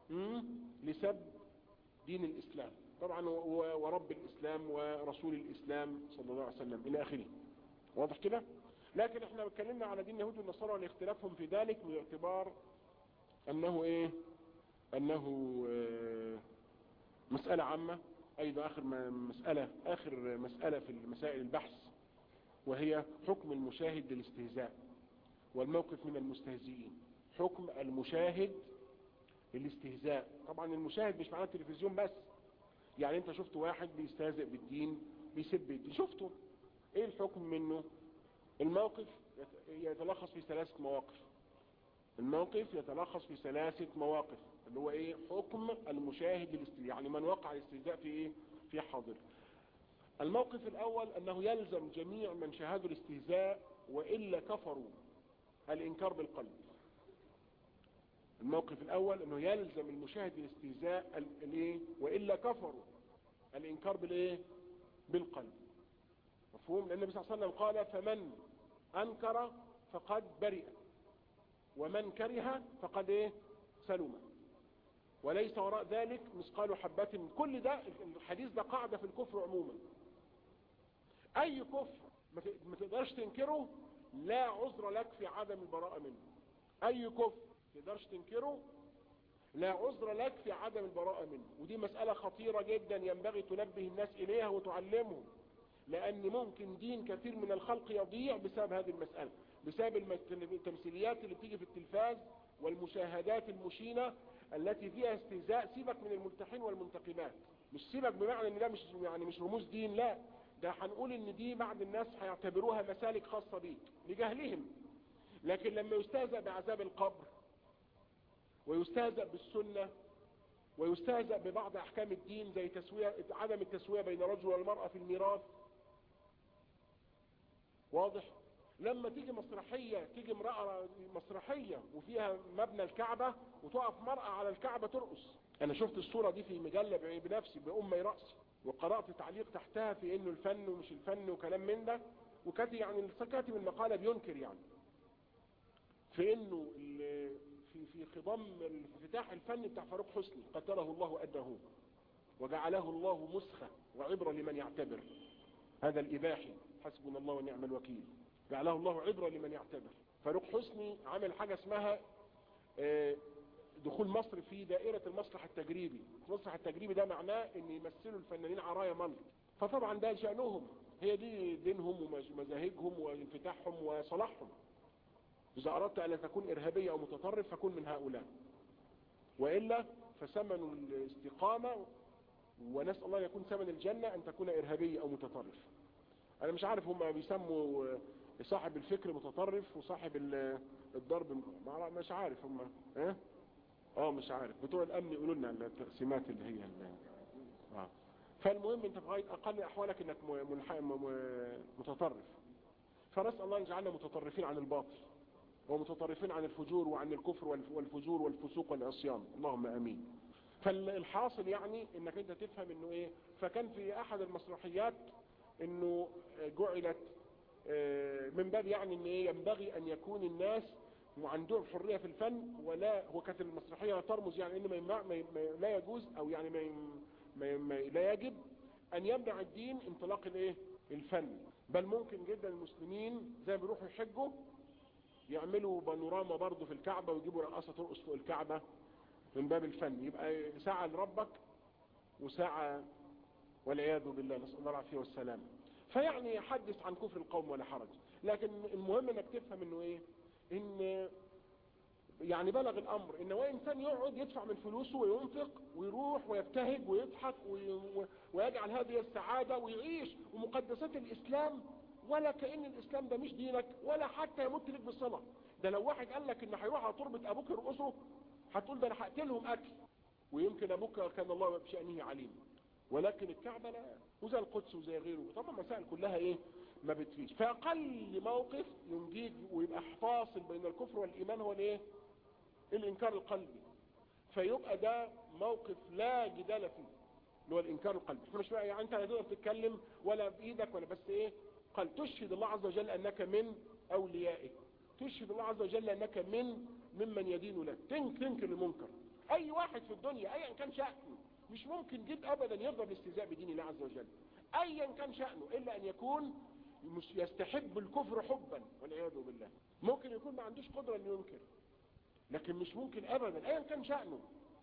[SPEAKER 2] لسب دين الإسلام طبعا ورب الإسلام ورسول الإسلام صلى الله عليه وسلم إلى آخره واضح كده لكن احنا اتكلمنا على دين اليهود والنصارى لاختلافهم في ذلك باعتبار أنه إيه أنه اه مسألة عامة أيضا آخر مسألة آخر مسألة في مسائل البحث وهي حكم المشاهد للاستهزاء والموقف من المستهزئين حكم المشاهد للاستهزاء طبعا المشاهد مش معناه التلفزيون بس يعني انت شفت واحد بيستهزئ بالدين بيسب الدين شفته ايه الحكم منه الموقف يتلخص في ثلاثة مواقف الموقف يتلخص في ثلاثة مواقف اللي هو ايه حكم المشاهد للاستهزاء يعني من وقع الاستهزاء في ايه في حاضر الموقف الاول انه يلزم جميع من شاهدوا الاستهزاء وإلا كفروا الانكار بالقلب الموقف الاول انه يلزم المشاهد الاستهزاء الايه وإلا كفروا الانكار بالايه بالقلب مفهوم لان النبي صلى الله عليه وسلم قال فمن انكر فقد برئ ومن كره فقد ايه سلم وليس وراء ذلك مثقال حبة كل ده الحديث ده قاعدة في الكفر عموما اي كفر ما تقدرش تنكره لا عذر لك في عدم البراءة منه اي كفر ما تقدرش تنكره لا عذر لك في عدم البراءة منه ودي مسألة خطيرة جدا ينبغي تنبه الناس اليها وتعلمهم لان ممكن دين كثير من الخلق يضيع بسبب هذه المسألة بسبب التمثيليات اللي بتيجي في التلفاز والمشاهدات المشينة التي فيها استهزاء سيبك من الملتحين والمنتقبات مش سيبك بمعنى ان ده مش يعني مش رموز دين لا ده هنقول ان دي بعض الناس هيعتبروها مسالك خاصة بيك لجهلهم لكن لما يستهزأ بعذاب القبر ويستهزأ بالسنة ويستهزأ ببعض احكام الدين زي تسوية عدم التسوية بين الرجل والمرأة في الميراث واضح لما تيجي مسرحية تيجي امرأة مسرحية وفيها مبنى الكعبة وتقف مرأة على الكعبة ترقص انا شفت الصورة دي في مجلة بنفسي بأمي رأسي وقرأت تعليق تحتها في انه الفن ومش الفن وكلام من ده وكاتب يعني كاتب المقالة بينكر يعني في انه في في خضم الانفتاح الفني بتاع فاروق حسني قتله الله وأده وجعله الله مسخة وعبرة لمن يعتبر هذا الإباحي حسبنا الله ونعم الوكيل جعله الله عبرة لمن يعتبر فاروق حسني عمل حاجة اسمها دخول مصر في دائرة المسرح التجريبي المسرح التجريبي ده معناه ان يمثلوا الفنانين عرايا ملك فطبعا ده شأنهم هي دي دينهم ومذاهبهم وانفتاحهم وصلاحهم إذا أردت أن تكون إرهابية أو متطرف فكن من هؤلاء وإلا فثمن الاستقامة ونسأل الله يكون ثمن الجنة أن تكون إرهابية أو متطرف أنا مش عارف هم بيسموا صاحب الفكر متطرف وصاحب الضرب مش عارف هم اه اه مش عارف بتوع الأمن يقولوا لنا التقسيمات اللي هي اه فالمهم انت في غاية اقل احوالك انك متطرف فنسأل الله ان يجعلنا متطرفين عن الباطل ومتطرفين عن الفجور وعن الكفر والفجور والفسوق والعصيان اللهم امين فالحاصل يعني انك انت تفهم انه ايه فكان في احد المسرحيات انه جعلت من باب يعني ان ايه ينبغي ان يكون الناس وعندهم حرية في الفن ولا هو كانت المسرحية ترمز يعني ان ما, ما لا يجوز او يعني ما, ما, ما لا يجب ان يمنع الدين انطلاق الايه الفن بل ممكن جدا المسلمين زي ما بيروحوا يحجوا يعملوا بانوراما برضه في الكعبة ويجيبوا رقاصة ترقص فوق الكعبة من باب الفن يبقى ساعة لربك وساعة والعياذ بالله نسأل الله العافية والسلام فيعني يحدث عن كفر القوم ولا حرج لكن المهم انك تفهم انه ايه ان يعني بلغ الامر ان هو انسان يقعد يدفع من فلوسه وينفق ويروح ويبتهج ويضحك ويجعل هذه السعادة ويعيش ومقدسات الاسلام ولا كأن الاسلام ده مش دينك ولا حتى يمت لك بالصلاة ده لو واحد قال لك ان هيروح على تربة ابوك يرقصه هتقول ده انا هقتلهم اكل ويمكن ابوك كان الله بشأنه عليم ولكن الكعبة لا وزي القدس وزي غيره طبعا مسائل كلها ايه ما بتفيش فاقل موقف ينجيك ويبقى فاصل بين الكفر والايمان هو الايه الانكار القلبي فيبقى ده موقف لا جدال فيه اللي هو الانكار القلبي احنا مش يعني انت لا تقدر تتكلم ولا بايدك ولا بس ايه قال تشهد الله عز وجل انك من اوليائه تشهد الله عز وجل انك من ممن يدين له تنكر المنكر اي واحد في الدنيا ايا كان شأنه مش ممكن جد ابدا يرضى بالاستهزاء بدين الله عز وجل ايا كان شأنه الا ان يكون مش يستحب الكفر حبا والعياذ بالله ممكن يكون ما عندوش قدرة انه ينكر لكن مش ممكن ابدا ايا كان شأنه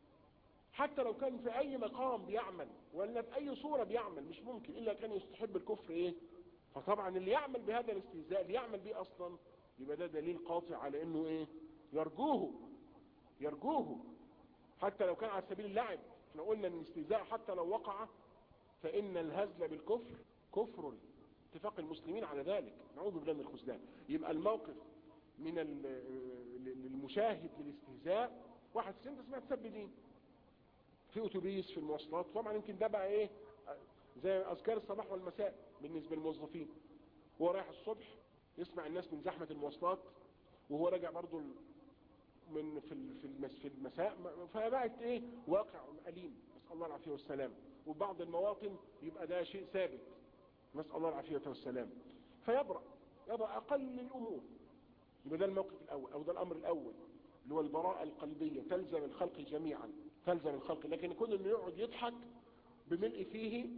[SPEAKER 2] حتى لو كان في اي مقام بيعمل ولا في اي صورة بيعمل مش ممكن الا كان يستحب الكفر ايه فطبعا اللي يعمل بهذا الاستهزاء اللي يعمل بيه اصلا يبقى ده دليل قاطع على انه ايه يرجوه يرجوه حتى لو كان على سبيل اللعب احنا قلنا ان الاستهزاء حتى لو وقع فان الهزل بالكفر كفر اتفاق المسلمين على ذلك نعوذ بالله من الخذلان يبقى الموقف من المشاهد للاستهزاء واحد انت سمعت سب دين في اتوبيس في المواصلات طبعا يمكن ده بقى ايه زي اذكار الصباح والمساء بالنسبة للموظفين هو رايح الصبح يسمع الناس من زحمة المواصلات وهو راجع برضو من في في المساء فبقت ايه واقع أليم نسأل الله العافية والسلام وبعض المواطن يبقى ده شيء ثابت نسأل الله العافية والسلام فيبرأ يبرأ أقل الأمور يبقى ده الموقف الأول أو ده الأمر الأول اللي هو البراءة القلبية تلزم الخلق جميعا تلزم الخلق لكن يكون انه يقعد يضحك بملء فيه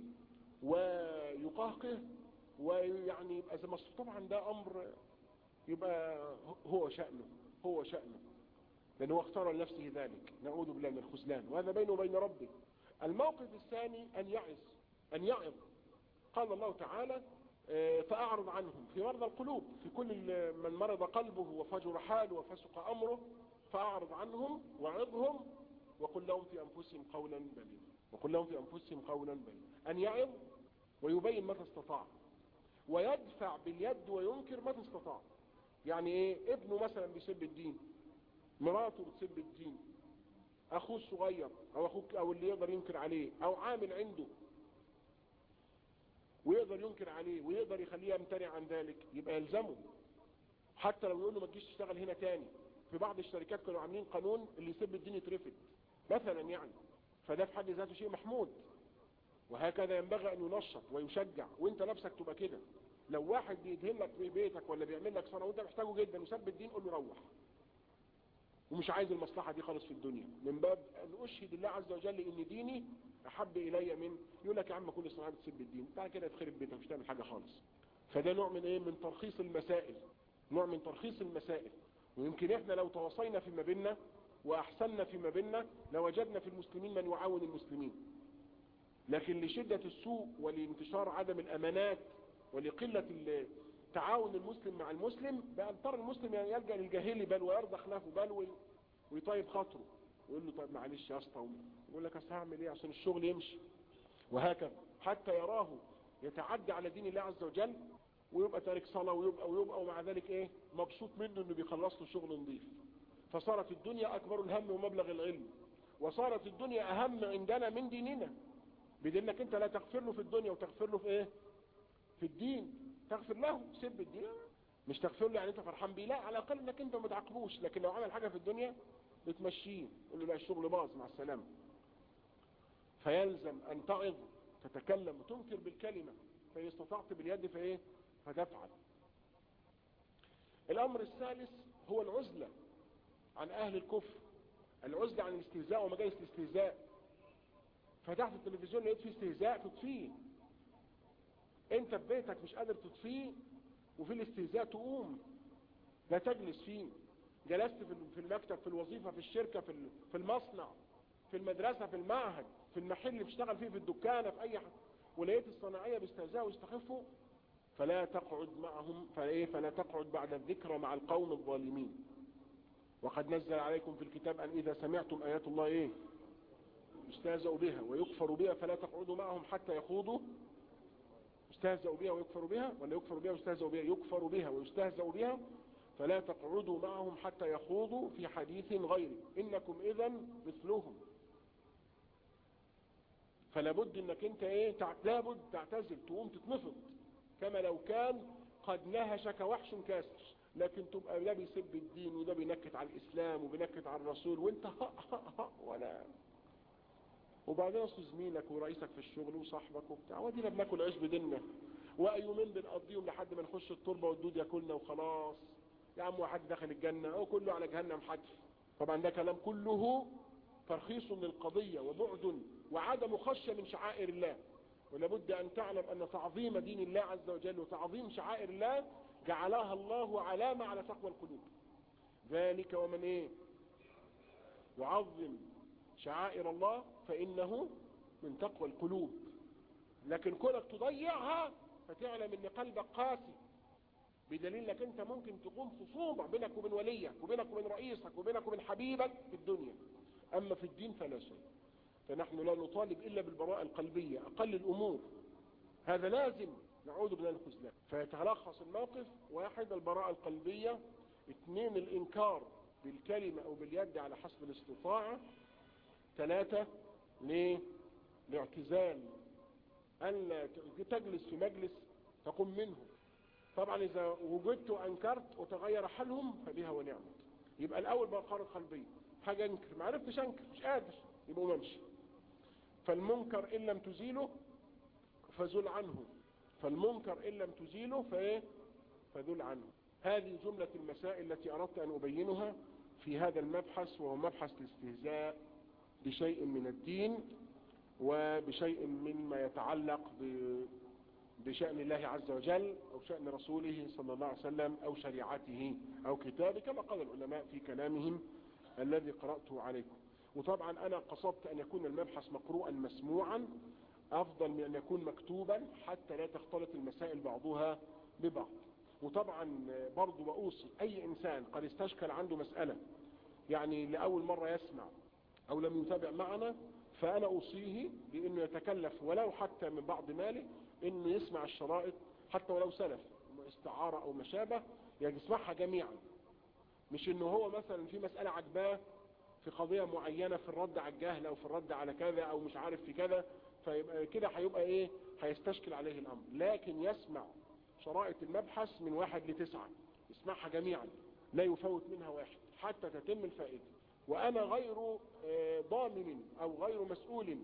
[SPEAKER 2] ويقهقه ويعني يبقى زي طبعا ده أمر يبقى هو شأنه هو شأنه لأنه هو اختار لنفسه ذلك نعوذ بالله من الخذلان وهذا بينه وبين ربه الموقف الثاني أن يعظ أن يعظ قال الله تعالى فأعرض عنهم في مرضى القلوب في كل من مرض قلبه وفجر حاله وفسق أمره فأعرض عنهم وعظهم وقل لهم في أنفسهم قولا بليغا وقل لهم في أنفسهم قولا بليغا أن يعظ ويبين متى استطاع ويدفع باليد وينكر متى استطاع يعني ايه ابنه مثلا بيسب الدين مراته بتسب الدين اخوه الصغير او اخوك او اللي يقدر ينكر عليه او عامل عنده ويقدر ينكر عليه ويقدر يخليه يمتنع عن ذلك يبقى يلزمه حتى لو يقول له ما تجيش تشتغل هنا تاني في بعض الشركات كانوا عاملين قانون اللي يسب الدين يترفد مثلا يعني فده في حد ذاته شيء محمود وهكذا ينبغي ان ينشط ويشجع وانت نفسك تبقى كده لو واحد بيدهن لك في بيتك ولا بيعمل لك صنع وانت محتاجه جدا وسب الدين قول له روح ومش عايز المصلحة دي خالص في الدنيا من باب ان اشهد الله عز وجل ان ديني احب الي من يقول لك يا عم كل صناعة بتسب الدين تعال كده تخرب بيتك مش تعمل حاجة خالص فده نوع من ايه من ترخيص المسائل نوع من ترخيص المسائل ويمكن احنا لو تواصينا فيما بيننا واحسننا فيما بيننا لوجدنا في المسلمين من يعاون المسلمين لكن لشدة السوء ولانتشار عدم الامانات ولقلة تعاون المسلم مع المسلم بقى اضطر المسلم يعني يلجأ للجاهلي بل ويرضخ له بل ويطيب خاطره ويقول له طيب معلش يا اسطى يقول لك اصل هعمل ايه عشان الشغل يمشي وهكذا حتى يراه يتعدى على دين الله عز وجل ويبقى تارك صلاة ويبقى ويبقى ومع ذلك ايه مبسوط منه انه بيخلص له شغل نظيف فصارت الدنيا اكبر الهم ومبلغ العلم وصارت الدنيا اهم عندنا من ديننا بدينك انت لا تغفر له في الدنيا وتغفر له في ايه في الدين تغفر له سب الدين مش تغفر له يعني انت فرحان بيه لا على الاقل انك انت ما تعاقبوش لكن لو عمل حاجة في الدنيا بتمشيه تقول له لا الشغل باظ مع السلامة فيلزم ان تعظ تتكلم وتنكر بالكلمة فإن استطعت باليد فايه فتفعل الامر الثالث هو العزلة عن اهل الكفر العزلة عن الاستهزاء ومجالس الاستهزاء فتحت التلفزيون لقيت فيه استهزاء تطفيه انت في بيتك مش قادر تطفيه وفي الاستهزاء تقوم لا تجلس فيه جلست في المكتب في الوظيفة في الشركة في المصنع في المدرسة في المعهد في المحل اللي بتشتغل فيه في الدكانة في اي حاجة ولقيت الصناعية بيستهزئوا ويستخفوا فلا تقعد معهم فايه فلا تقعد بعد الذكرى مع القوم الظالمين وقد نزل عليكم في الكتاب ان اذا سمعتم ايات الله ايه يستهزأوا بها ويكفر بها فلا تقعدوا معهم حتى يخوضوا يستهزأ بها ويكفر بها ولا يكفر بها ويستهزأ بها يكفر بها ويستهزأ بها فلا تقعدوا معهم حتى يخوضوا في حديث غيره إنكم إذا مثلهم فلا بد انك انت ايه لابد تعتزل تقوم تتنفض كما لو كان قد نهشك وحش كاسر لكن تبقى ده بيسب الدين وده بينكت على الاسلام وبينكت على الرسول وانت ها ها ها ولا وبعدين اصل زميلك ورئيسك في الشغل وصاحبك وبتاع ودينا بناكل عيش بدنا وايومين بنقضيهم لحد ما نخش التربه والدود ياكلنا وخلاص يا عم واحد دخل الجنه او كله على جهنم حتف طبعا ده كلام كله ترخيص للقضيه وبعد وعدم خشيه من شعائر الله ولابد ان تعلم ان تعظيم دين الله عز وجل وتعظيم شعائر الله جعلها الله علامه على تقوى القلوب ذلك ومن ايه يعظم شعائر الله فإنه من تقوى القلوب لكن كونك تضيعها فتعلم ان قلبك قاسي بدليل انك انت ممكن تقوم خصومة بينك وبين وليك وبينك وبين رئيسك وبينك وبين حبيبك في الدنيا اما في الدين فلا شيء فنحن لا نطالب الا بالبراءة القلبية اقل الامور هذا لازم نعود بنا الخزلان فيتلخص الموقف واحد البراءة القلبية اثنين الانكار بالكلمة او باليد على حسب الاستطاعة ثلاثة ليه لاعتزال أن تجلس في مجلس تقوم منه طبعا إذا وجدت وأنكرت وتغير حالهم فبها ونعمت يبقى الأول بقرار قلبي حاجة أنكر ما عرفتش أنكر مش قادر يبقى ممشي فالمنكر إن لم تزيله فزل عنه فالمنكر إن لم تزيله فإيه فذل عنه هذه جملة المسائل التي أردت أن أبينها في هذا المبحث وهو مبحث الاستهزاء بشيء من الدين وبشيء مما يتعلق بشأن الله عز وجل أو شأن رسوله صلى الله عليه وسلم أو شريعته أو كتابه كما قال العلماء في كلامهم الذي قرأته عليكم وطبعا أنا قصدت أن يكون المبحث مقروءا مسموعا أفضل من أن يكون مكتوبا حتى لا تختلط المسائل بعضها ببعض وطبعا برضو بأوصي أي إنسان قد استشكل عنده مسألة يعني لأول مرة يسمع او لم يتابع معنا فانا اوصيه بانه يتكلف ولو حتى من بعض ماله انه يسمع الشرائط حتى ولو سلف استعارة او ما شابه يسمعها جميعا مش انه هو مثلا في مسألة عجباه في قضية معينة في الرد على الجهل او في الرد على كذا او مش عارف في كذا فيبقى كده هيبقى ايه هيستشكل عليه الامر لكن يسمع شرائط المبحث من واحد لتسعة يسمعها جميعا لا يفوت منها واحد حتى تتم الفائدة وانا غير ضامن او غير مسؤول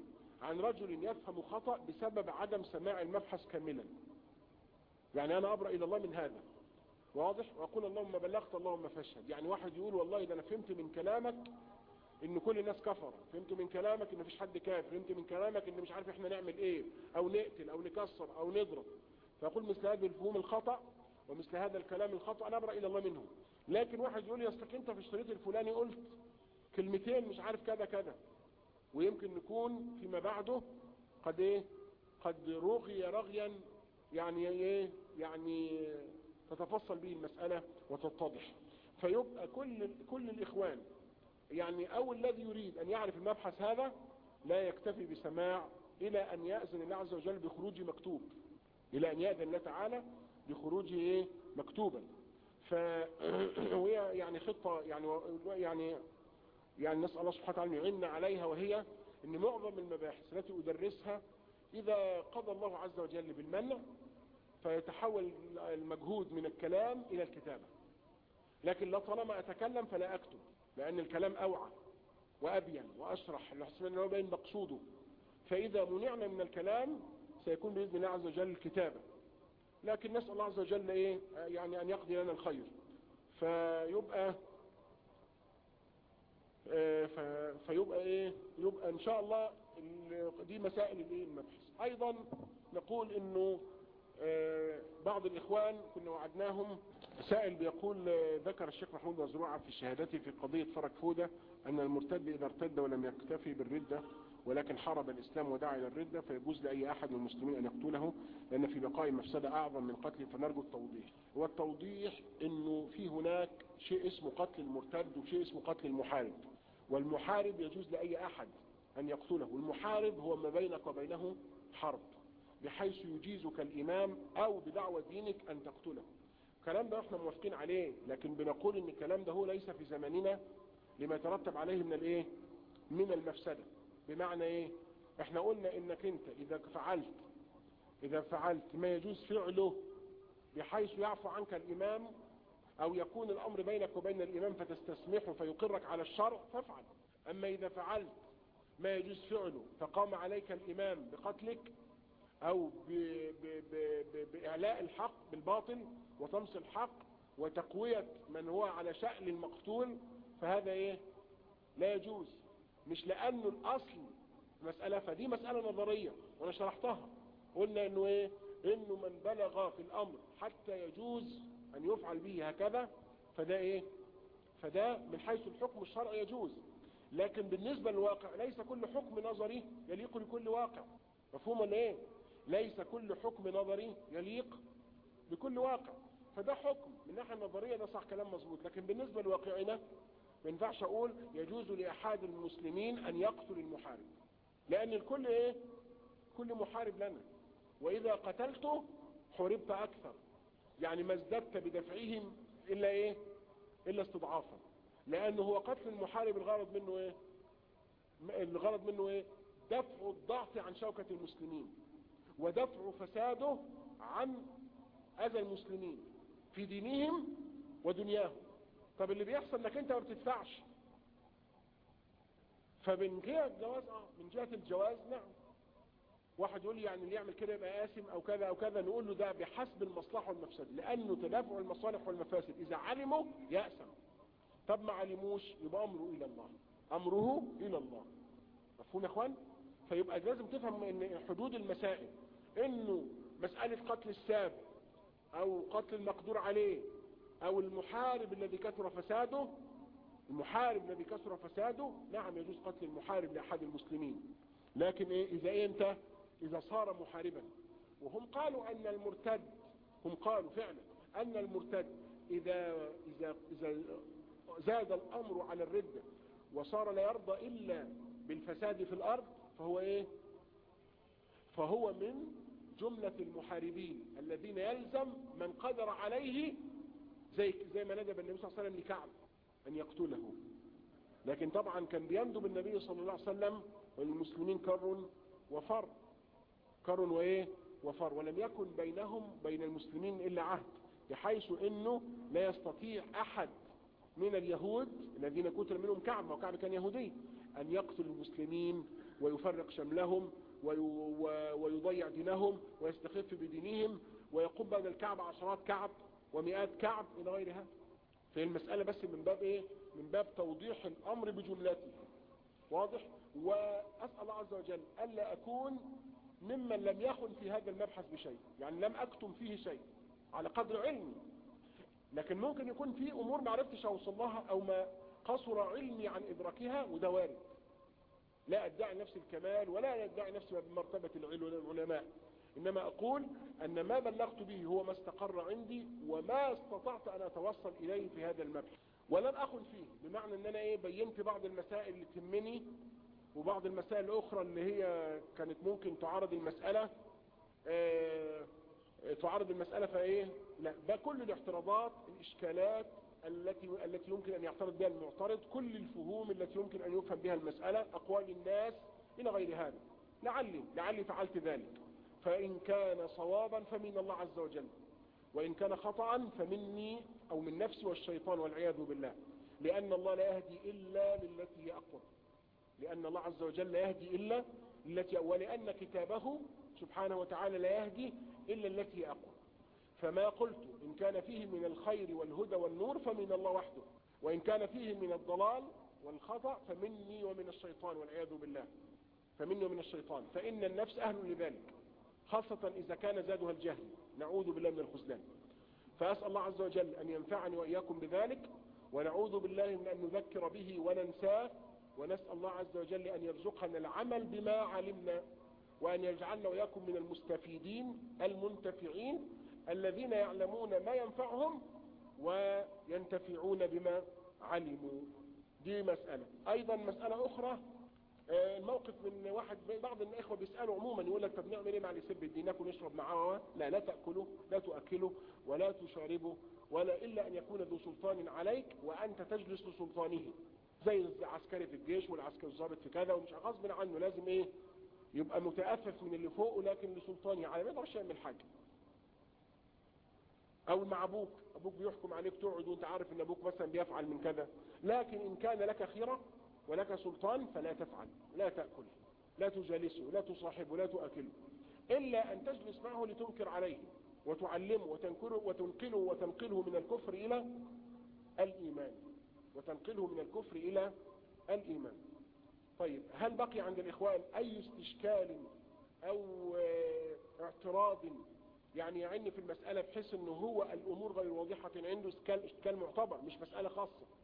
[SPEAKER 2] عن رجل يفهم خطأ بسبب عدم سماع المبحث كاملا يعني انا ابرأ الى الله من هذا واضح واقول اللهم بلغت اللهم فاشهد يعني واحد يقول والله ده انا فهمت من كلامك ان كل الناس كفر فهمت من كلامك ان مفيش حد كافر فهمت من كلامك ان مش عارف احنا نعمل ايه او نقتل او نكسر او نضرب فاقول مثل هذا الفهوم الخطأ ومثل هذا الكلام الخطأ انا ابرأ الى الله منه لكن واحد يقول لي اصلك انت في الشريط الفلاني قلت كلمتين مش عارف كذا كذا ويمكن نكون فيما بعده قد ايه قد رغي رغيا يعني ايه يعني تتفصل به المسألة وتتضح فيبقى كل كل الاخوان يعني او الذي يريد ان يعرف المبحث هذا لا يكتفي بسماع الى ان يأذن الله عز وجل بخروج مكتوب الى ان يأذن الله تعالى بخروجه ايه مكتوبا ف وهي يعني خطة يعني يعني يعني نسأل الله سبحانه وتعالى يعيننا عليها وهي ان معظم المباحث التي ادرسها اذا قضى الله عز وجل بالمنع فيتحول المجهود من الكلام الى الكتابة لكن لا طالما اتكلم فلا اكتب لان الكلام اوعى وابين واشرح لحسن انه يبين مقصوده فاذا منعنا من الكلام سيكون باذن الله عز وجل الكتابة لكن نسأل الله عز وجل ايه يعني ان يقضي لنا الخير فيبقى فيبقى ايه يبقى ان شاء الله دي مسائل الايه المبحث ايضا نقول انه بعض الاخوان كنا وعدناهم سائل بيقول ذكر الشيخ محمود مزروعة في شهادته في قضية فرج فودة ان المرتد اذا ارتد ولم يكتفي بالردة ولكن حارب الاسلام ودعا الى الردة فيجوز لاي احد من المسلمين ان يقتله لان في بقاء مفسدة اعظم من قتله فنرجو التوضيح والتوضيح انه في هناك شيء اسمه قتل المرتد وشيء اسمه قتل المحارب والمحارب يجوز لأي أحد أن يقتله والمحارب هو ما بينك وبينه حرب بحيث يجيزك الإمام أو بدعوة دينك أن تقتله الكلام ده احنا موافقين عليه لكن بنقول ان الكلام ده هو ليس في زماننا لما يترتب عليه من الايه من المفسدة بمعنى ايه احنا قلنا انك انت اذا فعلت اذا فعلت ما يجوز فعله بحيث يعفو عنك الامام او يكون الامر بينك وبين الامام فتستسمحه فيقرك على الشرع فافعل اما اذا فعلت ما يجوز فعله فقام عليك الامام بقتلك او ب ب ب ب باعلاء الحق بالباطل وطمس الحق وتقوية من هو على شأن المقتول فهذا ايه لا يجوز مش لانه الاصل مسألة فدي مسألة نظرية وانا شرحتها قلنا انه ايه انه من بلغ في الامر حتى يجوز ان يفعل به هكذا فده ايه فده من حيث الحكم الشرعي يجوز لكن بالنسبة للواقع ليس كل حكم نظري يليق لكل واقع مفهوم ولا ايه ليس كل حكم نظري يليق بكل واقع فده حكم من الناحية النظرية ده صح كلام مظبوط لكن بالنسبة لواقعنا ما ينفعش اقول يجوز لاحد المسلمين ان يقتل المحارب لان الكل ايه كل محارب لنا واذا قتلته حاربت اكثر يعني ما ازددت بدفعهم الا ايه الا استضعافا لانه هو قتل المحارب الغرض منه ايه الغرض منه ايه دفع الضعف عن شوكة المسلمين ودفع فساده عن اذى المسلمين في دينهم ودنياهم طب اللي بيحصل انك انت ما بتدفعش فمن جهة الجواز اه من جهة الجواز نعم واحد يقول لي يعني اللي يعمل كده يبقى آثم او كذا او كذا نقول له ده بحسب المصلحة والمفسد لانه تدافع المصالح والمفاسد اذا علموا يأسم طب ما علموش يبقى امره الى الله امره الى الله مفهوم يا اخوان فيبقى لازم تفهم ان حدود المسائل انه مسألة قتل الساب او قتل المقدور عليه او المحارب الذي كثر فساده المحارب الذي كثر فساده نعم يجوز قتل المحارب لأحد المسلمين لكن إيه إذا إيه أنت إذا صار محاربا وهم قالوا أن المرتد هم قالوا فعلا أن المرتد إذا, إذا, إذا زاد الأمر على الردة وصار لا يرضى إلا بالفساد في الأرض فهو إيه فهو من جملة المحاربين الذين يلزم من قدر عليه زي زي ما ندب النبي صلى الله عليه وسلم لكعب أن يقتله لكن طبعا كان بيندب النبي صلى الله عليه وسلم والمسلمين كر وفر كر وإيه وفر ولم يكن بينهم بين المسلمين إلا عهد بحيث أنه لا يستطيع أحد من اليهود الذين قتل منهم كعب وكعب كان يهودي أن يقتل المسلمين ويفرق شملهم ويضيع دينهم ويستخف بدينهم ويقوم بعد الكعب عشرات كعب ومئات كعب إلى غير هذا في المسألة بس من باب إيه من باب توضيح الأمر بجملته واضح وأسأل الله عز وجل ألا أكون ممن لم يخن في هذا المبحث بشيء يعني لم أكتم فيه شيء على قدر علمي لكن ممكن يكون في أمور ما عرفتش أوصل لها أو ما قصر علمي عن إدراكها وده وارد لا أدعي نفس الكمال ولا أدعي نفسي بمرتبة العلماء إنما أقول أن ما بلغت به هو ما استقر عندي وما استطعت أن أتوصل إليه في هذا المبحث ولم أخن فيه بمعنى أن أنا إيه بينت بعض المسائل اللي تهمني وبعض المسائل الأخرى اللي هي كانت ممكن تعارض المسألة اه تعارض المسألة فإيه لا ده كل الاعتراضات الإشكالات التي التي يمكن أن يعترض بها المعترض كل الفهوم التي يمكن أن يفهم بها المسألة أقوال الناس إلى غير هذا لعلي لعلي فعلت ذلك فإن كان صوابا فمن الله عز وجل وإن كان خطأ فمني أو من نفسي والشيطان والعياذ بالله لأن الله لا يهدي إلا للتي هي أقوى لأن الله عز وجل لا يهدي إلا التي ولأن كتابه سبحانه وتعالى لا يهدي إلا التي هي أقوى فما قلت إن كان فيه من الخير والهدى والنور فمن الله وحده وإن كان فيه من الضلال والخطأ فمني ومن الشيطان والعياذ بالله فمني ومن الشيطان فإن النفس أهل لذلك خاصة إذا كان زادها الجهل نعوذ بالله من الخذلان فأسأل الله عز وجل أن ينفعني وإياكم بذلك ونعوذ بالله من أن نذكر به وننساه ونسأل الله عز وجل أن يرزقنا العمل بما علمنا وأن يجعلنا وإياكم من المستفيدين المنتفعين الذين يعلمون ما ينفعهم وينتفعون بما علموا دي مسألة أيضا مسألة أخرى الموقف من واحد بعض الإخوة بيسألوا عموما يقول لك طب نعمل ايه مع اللي يسب الدين ناكل نشرب معاه لا لا تأكله لا تؤكله ولا تشاربه ولا إلا أن يكون ذو سلطان عليك وأنت تجلس لسلطانه زي العسكري في الجيش والعسكري الضابط في كذا ومش غصب عنه لازم ايه يبقى متأفف من اللي فوقه لكن لسلطانه على ما يقدرش يعمل حاجة او مع ابوك ابوك بيحكم عليك تقعد وانت عارف ان ابوك مثلا بيفعل من كذا لكن ان كان لك خيرة ولك سلطان فلا تفعل لا تأكل لا تجالسه لا تصاحبه لا تؤكله إلا أن تجلس معه لتنكر عليه وتعلمه وتنكره وتنقله وتنقله من الكفر إلى الإيمان وتنقله من الكفر إلى الإيمان طيب هل بقي عند الإخوان أي استشكال أو اعتراض يعني يعني في المسألة بحيث أنه هو الأمور غير واضحة عنده اشكال اشكال معتبر مش مسألة خاصة